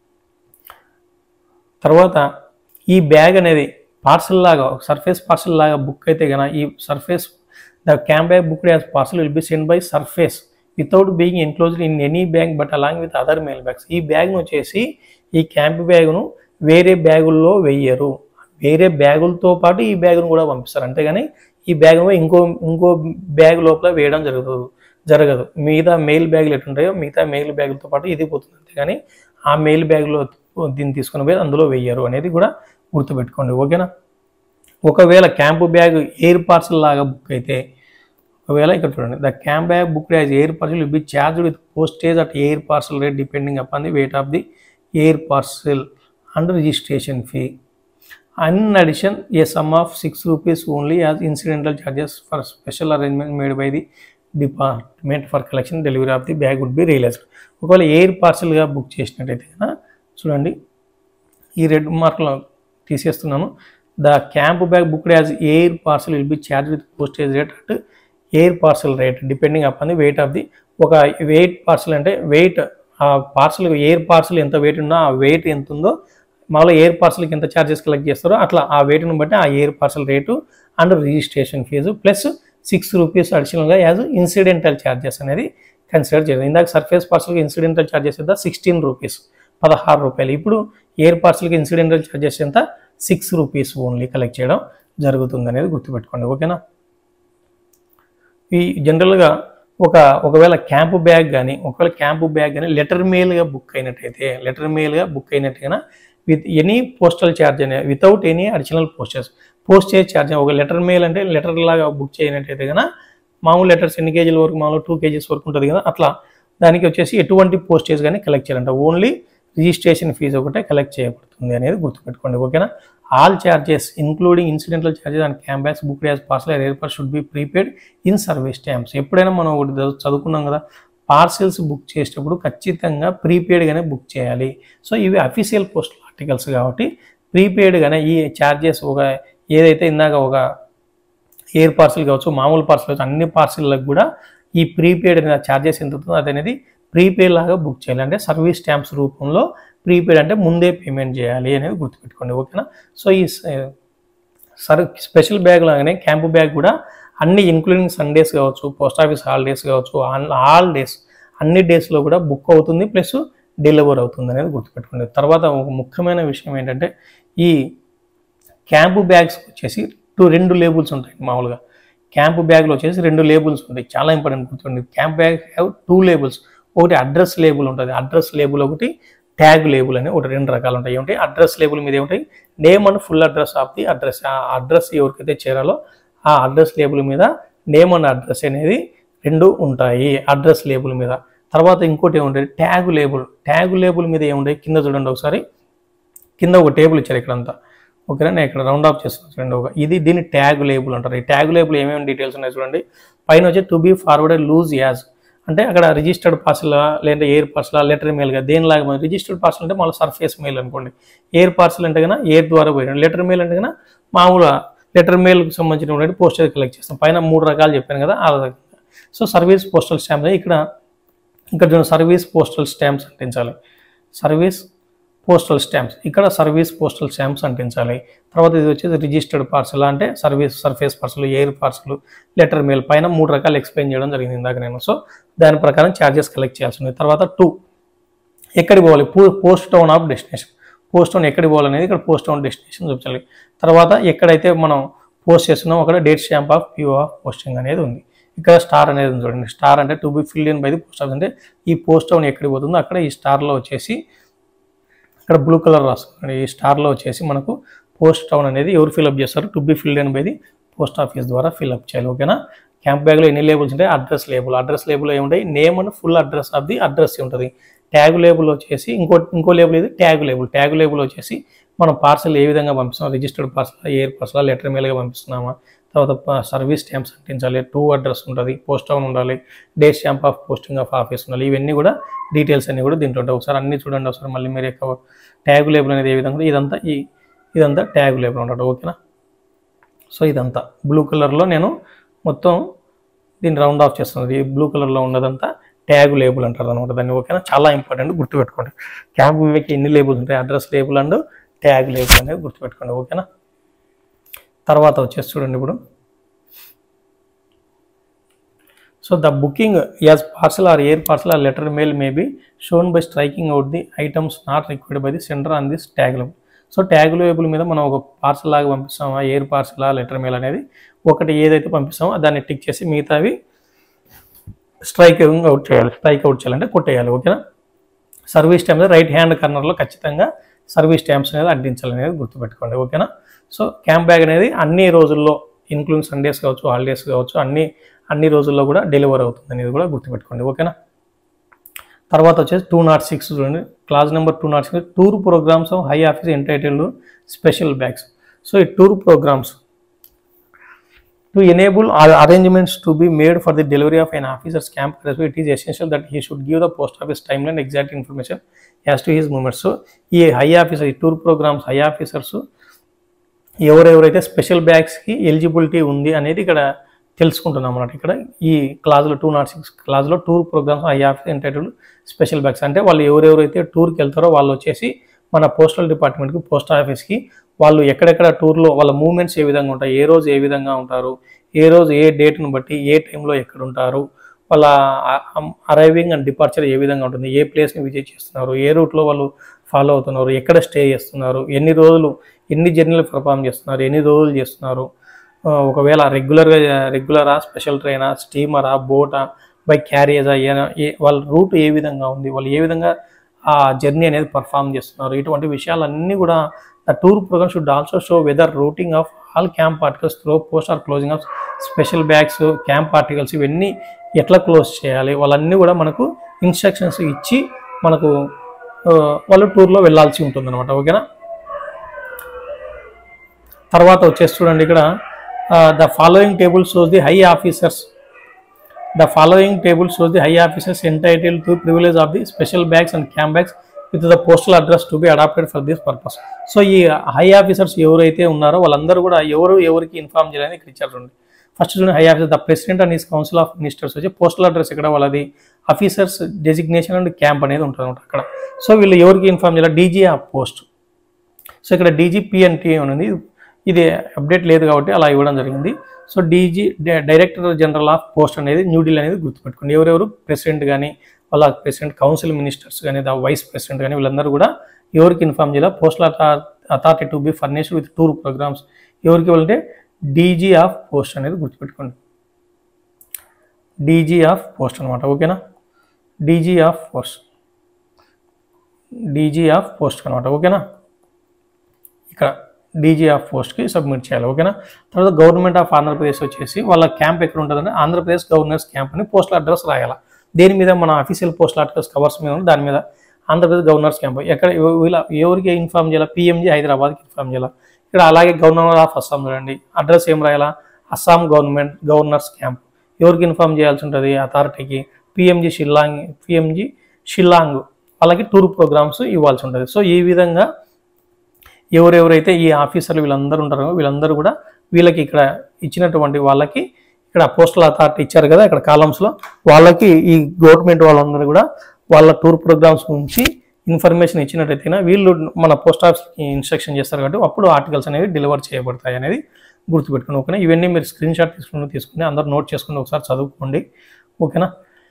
తర్వాత ఈ బ్యాగ్ అనేది పార్సల్ లాగా సర్ఫేస్ పార్సల్ లాగా బుక్ అయితే కనుక ఈ surface the camp bag book as parcel will be send by surface without being enclosed in any bag but along with other mail bags ఈ బ్యాగ్ను వచ్చేసి ఈ క్యాంప్ బ్యాగ్ను వేరే బ్యాగుల్లో వెయ్యరు వేరే బ్యాగులతో పాటు ఈ బ్యాగ్ను కూడా పంపిస్తారు అంతేగాని ఈ బ్యాగ్ ఇంకో ఇంకో బ్యాగ్ లోపల వేయడం జరగదు జరగదు మిగతా మెయిల్ బ్యాగులు ఎట్లుంటాయో మిగతా మెయిల్ బ్యాగులతో పాటు ఇది పోతుంది అంతేగాని ఆ మెయిల్ బ్యాగ్లో దీన్ని తీసుకుని పోయి అందులో వెయ్యరు అనేది కూడా గుర్తుపెట్టుకోండి ఓకేనా ఒకవేళ క్యాంపు బ్యాగ్ ఎయిర్ పార్సల్ లాగా బుక్ అయితే ఒకవేళ ఇక్కడ చూడండి the camp bag book as air parcel will be charge with postage at air parcel rate depending upon the weight of the air parcel and registration fee an addition a sum of six rupees only as incidental charges for special arrangement made by the department for collection delivery of the bag would be realised ఒకవేళ air పార్సల్గా book చేసినట్టయితే కనుక చూడండి ఈ red మార్క్లో తీసేస్తున్నాను the camp bag booked as air parcel will be charge with postage rate at air parcel rate depending upon the weight of the ఒక weight parcel అంటే weight ఆ పార్సల్ ఎయిర్ పార్సల్ ఎంత వెయిట్ ఉందో ఆ wait ఎంత ఉందో మామూలుగా air పార్సల్కి ఎంత ఛార్జెస్ కలెక్ట్ చేస్తారో అట్లా ఆ వెయిట్ని బట్టి ఆ air parcel rate and registration fee plus six rupees అడిషనల్గా యాజ్ ఇన్సిడెంటల్ ఛార్జెస్ అనేది కన్సిడర్ చేయాలి ఇందాక సర్ఫేస్ పార్సల్కి ఇన్సిడెంటల్ ఛార్జెస్ ఎంత సిక్స్టీన్ రూపీస్ పదహారు రూపాయలు ఇప్పుడు ఎయిర్ పార్సల్కి ఇన్సిడెంటల్ ఛార్జెస్ ఎంత సిక్స్ రూపీస్ ఓన్లీ కలెక్ట్ చేయడం జరుగుతుంది అనేది గుర్తుపెట్టుకోండి ఓకేనా ఈ జనరల్గా ఒక ఒకవేళ క్యాంపు బ్యాగ్ కానీ ఒకవేళ క్యాంపు బ్యాగ్ కానీ లెటర్ మెయిల్గా బుక్ అయినట్టయితే లెటర్ మెయిల్గా బుక్ అయినట్టుగా విత్ ఎనీ పోస్టల్ ఛార్జ్ అనే without any additional posters postage charge ఒక లెటర్ మెయిల్ అంటే లెటర్ లాగా బుక్ చేయనట్టయితే కనుక మామూలు లెటర్స్ ఎన్ని కేజీల వరకు మామూలు టూ కేజీస్ వరకు ఉంటుంది కదా అట్లా దానికి వచ్చేసి ఎటువంటి పోస్టేజ్ కానీ కలెక్ట్ చేయాలంట ఓన్లీ రిజిస్ట్రేషన్ ఫీజు ఒకటే కలెక్ట్ చేయబడుతుంది అనేది గుర్తుపెట్టుకోండి ఓకేనా all charges including incidental charges and camp bags book as parcel airport should be prepaid in service stamps ఎప్పుడైనా మనం ఒకటి చదువు- చదువుకున్నాం కదా పార్సెల్స్ బుక్ చేసేటప్పుడు ఖచ్చితంగా ప్రీపెయిడ్గానే బుక్ చేయాలి సో ఇవి అఫీషియల్ పోస్టల్ ఆర్టికల్స్ కాబట్టి ప్రీపెయిడ్గానే ఈ చార్జెస్ ఒక ఏదైతే ఇందాక ఒక ఎయిర్ పార్సల్ కావచ్చు మామూలు పార్సల్ కావచ్చు అన్ని పార్సల్లకు కూడా ఈ ప్రీపెయిడ్ అనే ఛార్జెస్ ఎంత ఉంటుందో అది అనేది ప్రీపెయిడ్ లాగా బుక్ చేయాలి అంటే సర్వీస్ స్టాంప్స్ రూపంలో ప్రీపెయిడ్ అంటే ముందే పేమెంట్ చేయాలి అనేది గుర్తుపెట్టుకోండి ఓకేనా సో ఈ స- సర్ స్పెషల్ బ్యాగ్ లాగానే క్యాంపు బ్యాగ్ కూడా అన్ని ఇంక్లూడింగ్ సండేస్ కావచ్చు పోస్ట్ ఆఫీస్ హాలిడేస్ కావచ్చు ఆల్ డేస్ అన్ని డేస్లో కూడా బుక్ అవుతుంది ప్లస్ డెలివర్ అవుతుంది అనేది గుర్తుపెట్టుకోండి తర్వాత ఒక ముఖ్యమైన విషయం ఏంటంటే ఈ క్యాంపు బ్యాగ్స్ వచ్చేసి టూ రెండు లేబుల్స్ ఉంటాయి మామూలుగా క్యాంపు బ్యాగ్లో వచ్చేసి రెండు లేబుల్స్ ఉంటాయి చాలా ఇంపార్టెంట్ గుర్తుండి camp bag have two labels ఒకటి అడ్రస్ లేబుల్ ఉంటుంది అడ్రస్ లేబుల్ ఒకటి ట్యాగ్ లేబుల్ అని ఒకటి రెండు రకాలు ఉంటాయి ఏమిటి అడ్రస్ లేబుల్ మీద ఏముంటాయి name and full address of the address ఆ అడ్రస్ ఎవరికైతే చేరాలో ఆ అడ్రస్ లేబుల్ మీద నేమ్ అండ్ అడ్రస్ అనేది రెండు ఉంటాయి అడ్రస్ లేబుల్ మీద తర్వాత ఇంకోటి ఏముంటుంది ట్యాగ్ లేబుల్ ట్యాగ్ లేబుల్ మీద ఏముంటాయి కింద చూడండి ఒకసారి కింద ఒక టేబుల్ ఇచ్చారు ఇక్కడంతా ఓకేనా నేను ఇక్కడ రౌండ్ ఆఫ్ చేస్తాను చూడండి ఒక ఇది దీన్ని ట్యాగ్ లేబుల్ అంటారు ఈ ట్యాగ్ లేబుల్ ఏమేమి డీటెయిల్స్ ఉన్నాయి చూడండి పైన వచ్చి to be forwarded loose as అంటే అక్కడ రిజిస్టర్డ్ పార్సల్ లేదంటే ఎయిర్ పార్సల్ లెటర్ మెయిల్గా దేనిలాగా రిజిస్టర్డ్ పార్సల్ అంటే మళ్ళీ సర్ఫేస్ మెయిల్ అనుకోండి ఎయిర్ పార్సల్ అంటే కన్నా ఎయిర్ ద్వారా పోయాడు లెటర్ మెయిల్ అంటే కన్నా మామూలుగా లెటర్ మెయిల్కి సంబంధించినటువంటి పోస్టర్ కలెక్ట్ చేస్తాం పైన మూడు రకాలు చెప్పాను కదా ఆ రకంగా సో సర్వీస్ పోస్టల్ స్టాంప్స్ ఇక్కడ ఇక్కడ చూడండి సర్వీస్ పోస్టల్ స్టాంప్స్ అంటించాలి సర్వీస్ పోస్టల్ స్టాంప్స్ ఇక్కడ సర్వీస్ పోస్టల్ స్టాంప్స్ అంటించాలి తర్వాత ఇది వచ్చేసి రిజిస్టర్డ్ పార్సల్ అంటే service surface parcel air parcel letter mail పైన మూడు రకాలు ఎక్స్ప్లెయిన్ చేయడం జరిగింది ఇందాక నేను సో దాని ప్రకారం ఛార్జెస్ కలెక్ట్ చేయాల్సి ఉంది తర్వాత టూ ఎక్కడికి పోవాలి post town of destination post town ఎక్కడికి పోవాలనేది ఇక్కడ పోస్ట్ టౌన్ డెస్టినేషన్ చూపించాలి తర్వాత ఎక్కడైతే మనం పోస్ట్ చేస్తున్నాం అక్కడ date stamp of pew of posting అనేది ఉంది ఇక్కడ స్టార్ అనేది ఉంది చూడండి స్టార్ అంటే to be filled in by the post office అంటే ఈ పోస్ట్ టౌన్ ఎక్కడికి పోతుందో అక్కడ ఈ స్టార్లో వచ్చేసి ఇక్కడ బ్లూ కలర్ రాసుకోండి ఈ స్టార్లో వచ్చేసి మనకు పోస్ట్ టౌన్ అనేది ఎవరు ఫిల్అప్ చేస్తారు to be filled in by the post office ద్వారా ఫిల్అప్ చేయాలి ఓకేనా క్యాంప్ బ్యాగ్లో ఎన్ని లేబుల్స్ ఉంటాయి అడ్రస్ లేబుల్ అడ్రస్ లేబుల్ ఏముంటాయి name and full address of the address ఉంటుంది ట్యాగ్ లేబుల్ వచ్చేసి ఇంకో ఇంకో లేబుల్ ఇది ట్యాగ్ లేబుల్ ట్యాగ్ లేబుల్ వచ్చేసి మనం పార్సల్ ఏ విధంగా పంపిస్తాం registered parcel air parcel letter మెయిల్గా పంపిస్తున్నామా తర్వాత సర్వీస్ స్టాంప్స్ అంటించాలి టూ అడ్రస్ ఉంటుంది పోస్ట్ టౌన్ ఉండాలి day stamp of posting of office ఉండాలి ఇవన్నీ కూడా డీటెయిల్స్ అన్ని కూడా దీంట్లో ఉంటాయి ఒకసారి అన్ని చూడండి ఒకసారి మళ్ళీ మీరు ఎక్కువ ట్యాగ్ లేబుల్ అనేది ఏ విధంగా ఉందో ఇదంతా ఈ ఇదంతా ట్యాగ్ లేబుల్ ఉంటాడు ఓకేనా సో ఇదంతా బ్లూ కలర్లో నేను మొత్తం దీన్ని రౌండ్ ఆఫ్ చేస్తున్నది ఈ బ్లూ కలర్లో ఉన్నదంతా ట్యాగ్ లేబుల్ అంటారు అనమాట దాన్ని ఓకేనా చాలా ఇంపార్టెంట్ గుర్తుపెట్టుకోండి క్యాబ్ వివేక్ ఎన్ని లేబుల్స్ ఉంటాయి address label and tag label అనేది గుర్తుపెట్టుకోండి ఓకేనా తర్వాత వచ్చేసి చూడండి ఇప్పుడు so the booking as parcel or air parcel or letter mail may be shown by striking out the items not required by the centre on this tag label so tag label మీద మనం ఒక parcel లాగా పంపిస్తామా air parcel letter mail అనేది ఒకటి ఏదైతే పంపిస్తామో దాన్ని టిక్ చేసి మిగతావి స్ట్రైక్ అవుట్ చేయాలి స్ట్రైక్ అవుట్ చేయాలంటే కొట్టేయాలి ఓకేనా సర్వీస్ స్టాంప్స్ రైట్ హ్యాండ్ కార్నర్లో ఖచ్చితంగా సర్వీస్ స్టాంప్స్ అనేది అంటించాలనేది గుర్తుపెట్టుకోండి ఓకేనా సో క్యాంప్ బ్యాగ్ అనేది అన్ని రోజుల్లో ఇన్క్లూడింగ్ సండేస్ కావచ్చు హాలిడేస్ కావచ్చు అన్ని అన్ని రోజుల్లో కూడా డెలివర్ అవుతుంది అనేది కూడా గుర్తుపెట్టుకోండి ఓకేనా తర్వాత వచ్చేసి టూ నాట్ సిక్స్ చూడండి class number two not six tour programmes of high office entitled special bags so ఈ tour programmes To enable ar- arrangements to be made for the delivery of an officer's camp, it is essential that he should give the post office timeline exact information as to his movements. So ఈ high officer ఈ tour programmes high officers ఎవరెవరైతే special బ్యాగ్స్కి eligibility ఉంది అనేది ఇక్కడ తెలుసుకుంటున్నాం అన్నమాట ఇక్కడ ఈ క్లాజ్లో టూ నాట్ సిక్స్ క్లాజ్లో tour programmes I of entitled special bags అంటే వాళ్ళు ఎవరెవరైతే టూర్కి వెళ్తారో వాళ్ళు వచ్చేసి మన పోస్టల్ డిపార్ట్మెంట్కి పోస్ట్ ఆఫీస్కి వాళ్ళు ఎక్కడెక్కడ టూర్లో వాళ్ళ మూమెంట్స్ ఏ విధంగా ఉంటాయి ఏ రోజు ఏ విధంగా ఉంటారు ఏ రోజు ఏ డేట్ను బట్టి ఏ టైంలో ఎక్కడ ఉంటారు వాళ్ళ అరైవింగ్ అండ్ డిపార్చర్ ఏ విధంగా ఉంటుంది ఏ ప్లేస్ని విజిట్ చేస్తున్నారు ఏ రూట్లో వాళ్ళు ఫాలో అవుతున్నారు ఎక్కడ స్టే చేస్తున్నారు ఎన్ని రోజులు ఎన్ని జర్నీలు పర్ఫామ్ చేస్తున్నారు ఎన్ని రోజులు చేస్తున్నారు ఆ, ఒకవేళ రెగ్యులర్గా రెగ్యులరా స్పెషల్ ట్రైనా స్టీమరా బోటా బై క్యారియజా ఏ వాళ్ళ రూట్ ఏ విధంగా ఉంది వాళ్ళు ఏ విధంగా ఆ జర్నీ అనేది పర్ఫామ్ చేస్తున్నారు ఇటువంటి విషయాలన్నీ కూడా the tour programme should also show whether routing of all camp articles through post or closing of special bags camp articles ఇవన్నీ ఎట్లా క్లోజ్ చేయాలి వాళ్ళన్నీ కూడా మనకు ఇన్స్ట్రక్షన్స్ ఇచ్చి మనకు ఆ, వాళ్ళు టూర్లో వెళ్ళాల్సి ఉంటుంది అనమాట ఓకేనా తర్వాత వచ్చేసి చూడండి ఇక్కడ the following table shows the high officers the following table shows the high officers entitle to privilege of the special bags and camp bags with the postal address to be adopted for this purpose so ఈ high officers ఎవరైతే ఉన్నారో వాళ్ళందరూ కూడా ఎవరు ఎవరికి inform చేయాలని ఇక్కడ ఇచ్చారు చూడండి ఫస్ట్ చూడండి high officer the president and his council of ministers వచ్చి పోస్టల్ అడ్రస్ ఇక్కడ వాళ్ళది ఆఫీసర్స్ డెసిగ్నేషన్ అండ్ క్యాంప్ అనేది ఉంటుంది అనమాట అక్కడ సో వీళ్ళు ఎవరికి ఇన్ఫార్మ్ చేయాలి డీజీ ఆఫ్ పోస్ట్ సో ఇక్కడ డీజీపీ అంటే ఉంది ఇది అప్డేట్ లేదు కాబట్టి అలా ఇవ్వడం జరిగింది so DG director general of post అనేది న్యూఢిల్లీ అనేది గుర్తుపెట్టుకోండి ఎవరెవరు ప్రెసిడెంట్ కానీ వాళ్ళ ప్రెసిడెంట్ కౌన్సిల్ మినిస్టర్స్ కానీ ద వైస్ ప్రెసిడెంట్ కానీ వీళ్ళందరూ కూడా ఎవరికి ఇన్ఫార్మ్ చేయాలి postal authority to be furnished with tour programmes ఎవరికి వాళ్ళంటే డీజీ ఆఫ్ పోస్ట్ అనేది గుర్తుపెట్టుకోండి డీజీ ఆఫ్ పోస్ట్ అనమాట ఓకేనా DG of post DG of post అనమాట ఓకేనా ఇక్కడ డీజీ ఆఫ్ పోస్ట్కి సబ్మిట్ చేయాలి ఓకేనా తర్వాత గవర్నమెంట్ ఆఫ్ ఆంధ్రప్రదేశ్ వచ్చేసి వాళ్ళ క్యాంప్ ఎక్కడ ఉంటుందంటే ఆంధ్రప్రదేశ్ గవర్నర్స్ క్యాంప్ అని పోస్టల్ అడ్రస్ రాయాలి దేని మీద మన అఫీషియల్ పోస్టల్ అడ్రస్ కవర్స్ మీద ఉంది దాని మీద ఆంధ్రప్రదేశ్ గవర్నర్స్ క్యాంప్ ఎక్కడ ఎవ- వీళ్ళ ఎవరికి ఇన్ఫార్మ్ చేయాలి పిఎంజీ హైదరాబాద్కి ఇన్ఫార్మ్ చేయాలి ఇక్కడ అలాగే గవర్నర్ ఆఫ్ అస్సాం చూడండి అడ్రస్ ఏం రాయాలా అస్సాం గవర్నమెంట్ గవర్నర్స్ క్యాంప్ ఎవరికి ఇన్ఫార్మ్ చేయాల్సి ఉంటుంది అథారిటీకి పిఎంజీ షిల్లాంగ్ పిఎంజీ షిల్లాంగ్ వాళ్ళకి టూర్ ప్రోగ్రామ్స్ ఇవ్వాల్సి ఉంటుంది సో ఈ విధంగా ఎవరెవరైతే ఈ ఆఫీసర్లు వీళ్ళందరూ ఉంటారో వీళ్ళందరూ కూడా వీళ్ళకి ఇక్కడ ఇచ్చినటువంటి వాళ్ళకి ఇక్కడ పోస్టల్ అథారిటీ ఇచ్చారు కదా ఇక్కడ కాలమ్స్లో వాళ్ళకి ఈ గవర్నమెంట్ వాళ్ళందరూ కూడా వాళ్ళ టూర్ ప్రోగ్రామ్స్ గురించి ఇన్ఫర్మేషన్ ఇచ్చినట్టయితే వీళ్ళు మన పోస్ట్ ఆఫీస్కి ఇన్స్ట్రక్షన్ చేస్తారు కాబట్టి అప్పుడు ఆర్టికల్స్ అనేవి డెలివర్ చేయబడతాయి అనేది గుర్తుపెట్టుకుని ఓకేనా ఇవన్నీ మీరు స్క్రీన్ షాట్ తీసుకుని తీసుకుని అందరు నోట్ చేసుకుని ఒకసారి చదువుకోండి ఓకేనా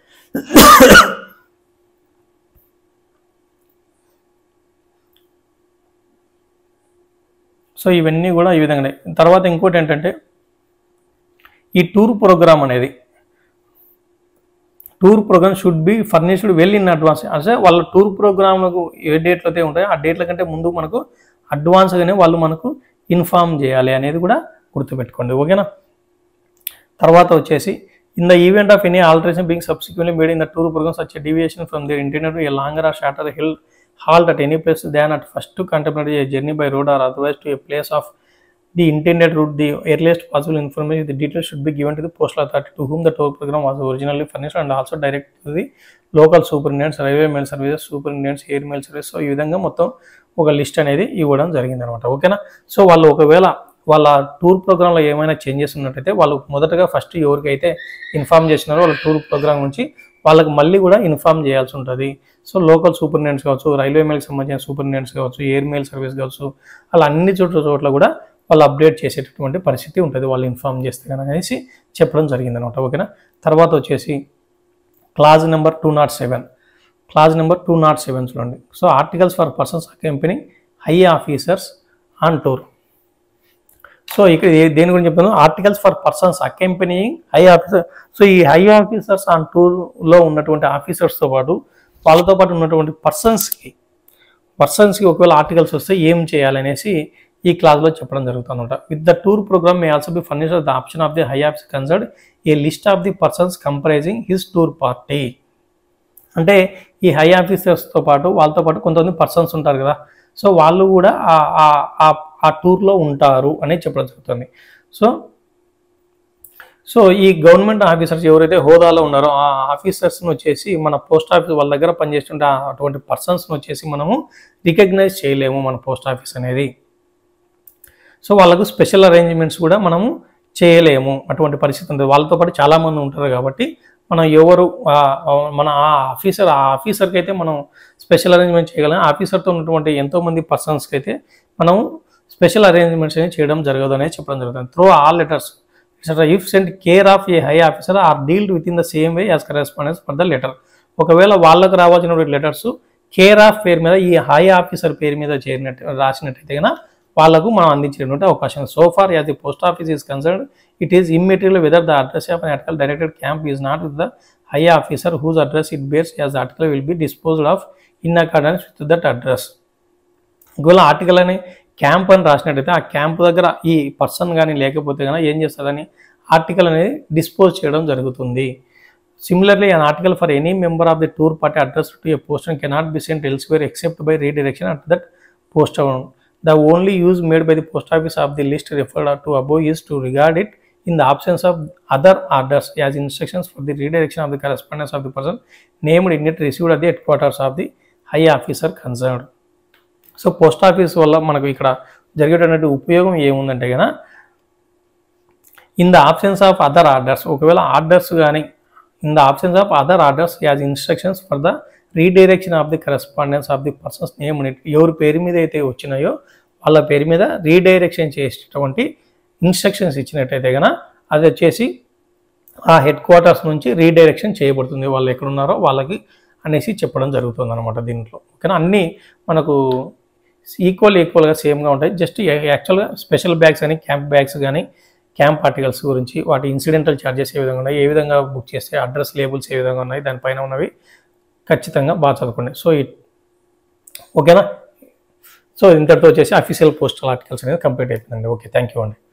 సో ఇవన్నీ కూడా ఈ విధంగానే తర్వాత ఇంకోటి ఏంటంటే ఈ టూర్ ప్రోగ్రామ్ అనేది tour programme should be furnished well in advance అంటే వాళ్ళ టూర్ ప్రోగ్రామ్కు ఏ డేట్లు అయితే ఉంటాయో ఆ డేట్ల కంటే ముందు మనకు అడ్వాన్స్గానే వాళ్ళు మనకు ఇన్ఫార్మ్ చేయాలి అనేది కూడా గుర్తుపెట్టుకోండి ఓకేనా తర్వాత వచ్చేసి in the event of any alteration being subsequently made in the tour programme such deviation from their internet a longer or shorter hill halt at any place than at first to contemplate a journey by road or otherwise to a place of the intended route, the earliest possible information, the details should be given to the postal authority to whom the tour program was originally furnished and also direct to the local superintendents, railway mail services, superintendents, air mail service. So ఈ విధంగా మొత్తం ఒక list అనేది ఇవ్వడం జరిగింది అనమాట ఓకేనా so వాళ్ళు ఒకవేళ వాళ్ళ టూర్ ప్రోగ్రాంలో ఏమైనా చేంజెస్ ఉన్నట్టయితే వాళ్ళు మొదటగా ఫస్ట్ ఎవరికైతే ఇన్ఫార్మ్ చేసినారో వాళ్ళ టూర్ ప్రోగ్రామ్ నుంచి వాళ్ళకి మళ్ళీ కూడా ఇన్ఫార్మ్ చేయాల్సి ఉంటుంది సో లోకల్ సూపరింటెండెంట్స్ కావచ్చు రైల్వే మెయిల్కి సంబంధించిన సూపరింటెండెంట్స్ కావచ్చు ఎయిర్ మెయిల్ సర్వీస్ కావచ్చు అలా అన్ని చోట్ల చోట్ల కూడా వాళ్ళు అప్డేట్ చేసేటటువంటి పరిస్థితి ఉంటుంది వాళ్ళు ఇన్ఫార్మ్ చేస్తే కనుక అనేసి చెప్పడం జరిగింది అనమాట ఓకేనా తర్వాత వచ్చేసి clause number two not seven clause number two not seven చూడండి so articles for persons company high officers on tour so ఇక్కడ ఏ- దేని గురించి చెప్తాను articles for persons accompanying high officer so ఈ హై ఆఫీసర్స్ ఆన్ టూర్లో ఉన్నటువంటి ఆఫీసర్స్తో పాటు వాళ్ళతో పాటు ఉన్నటువంటి పర్సన్స్కి పర్సన్స్కి ఒకవేళ ఆర్టికల్స్ వస్తే ఏం చేయాలనేసి ఈ క్లాస్లో చెప్పడం జరుగుతుందన్నమాట with the tour programme may also be furnished the option of the high office concerned a list of the persons comprising his tour party అంటే ఈ హై ఆఫీసర్స్తో పాటు వాళ్ళతో పాటు కొంతమంది పర్సన్స్ ఉంటారు కదా సో వాళ్ళు కూడా ఆ- ఆ- ఆ- ఆ టూర్లో ఉంటారు అనేది చెప్పడం జరుగుతుంది సో సో ఈ గవర్నమెంట్ ఆఫీసర్స్ ఎవరైతే హోదాలో ఉన్నారో ఆ ఆఫీసర్స్ని వచ్చేసి మన పోస్ట్ ఆఫీస్ వాళ్ళ దగ్గర పనిచేస్తుంటే ఆ అటువంటి పర్సన్స్ని వచ్చేసి మనము రికగ్నైజ్ చేయలేము మన పోస్ట్ ఆఫీస్ అనేది సో వాళ్ళకు స్పెషల్ అరేంజ్మెంట్స్ కూడా మనము చేయలేము అటువంటి పరిస్థితి ఉంటుంది వాళ్ళతో పాటు చాలామంది ఉంటారు కాబట్టి మనం ఎవరు ఆ- ఆ మన ఆ ఆఫీసర్ ఆ ఆఫీసర్కి అయితే మనం స్పెషల్ అరేంజ్మెంట్ చేయగలం ఆఫీసర్తో ఉన్నటువంటి ఎంతోమంది పర్సన్స్కి అయితే మనం స్పెషల్ అరేంజ్మెంట్స్ అనేది చేయడం జరగదు అనేది చెప్పడం జరుగుతుంది through all letters if sent care of a high officer are dealt with in the same way as correspondence for the letter ఒకవేళ వాళ్ళకు రావాల్సినటువంటి లెటర్స్ కేర్ ఆఫ్ పేరు మీద ఈ హై ఆఫీసర్ పేరు మీద చేరినట్టు రాసినట్టయితే కనుక వాళ్ళకు మనం అందించేటువంటి అవకాశం so far as the post office is concern it is immaterial whether the address of an article directed camp is not with the high officer whose address it bears as the article will be disposed of in accordance with that address ఒకవేళ article అని camp అని రాసినట్టయితే ఆ camp దగ్గర ఈ person కానీ లేకపోతే కానీ ఏం చేస్తుందని ఆర్టికల్ అనేది డిస్పోజ్ చేయడం జరుగుతుంది similarly an article for any member of the tour party addressed to a poster cannot be sent elsewhere except by redirection at that post amount. The only use made by the post office of the list referred to above is to regard it in the absence of other orders as instructions for the redirection of the correspondence of the person named in it received at the headquarters of the high officer concerned. So post office వల్ల మనకు ఇక్కడ జరిగేటటువంటి ఉపయోగం ఏముందంటే కనుక in the options of other orders ఒకవేళ orders కానీ in the options of other orders as instructions for the redirection of the correspondence of the persons name ఎవరి పేరు మీద అయితే వచ్చినాయో వాళ్ళ పేరు మీద రీడైరెక్షన్ చేసేటటువంటి ఇన్స్ట్రక్షన్స్ ఇచ్చినట్టయితే కనుక అది వచ్చేసి ఆ హెడ్ క్వార్టర్స్ నుంచి రీడైరెక్షన్ చేయబడుతుంది వాళ్ళు ఎక్కడున్నారో వాళ్ళకి అనేసి చెప్పడం జరుగుతుంది అనమాట దీంట్లో ఓకేనా అన్నీ మనకు ఈక్వల్ ఈక్వల్గా సేమ్గా ఉంటాయి జస్ట్ యాక్చువల్గా స్పెషల్ బ్యాగ్స్ కానీ క్యాంప్ బ్యాగ్స్ కానీ క్యాంప్ ఆర్టికల్స్ గురించి వాటి ఇన్సిడెంటల్ ఛార్జెస్ ఏ విధంగా ఉన్నాయి ఏ విధంగా బుక్ చేస్తే అడ్రస్ లేబుల్స్ ఏ విధంగా ఉన్నాయి దానిపైన ఉన్నవి ఖచ్చితంగా బాగా చదువుకోండి సో ఇట్ ఓకేనా సో ఇంతటితో వచ్చేసి అఫీషియల్ పోస్టల్ ఆర్టికల్స్ అనేది కంప్లీట్ అయిపోయిందండి ఓకే థ్యాంక్ యూ అండి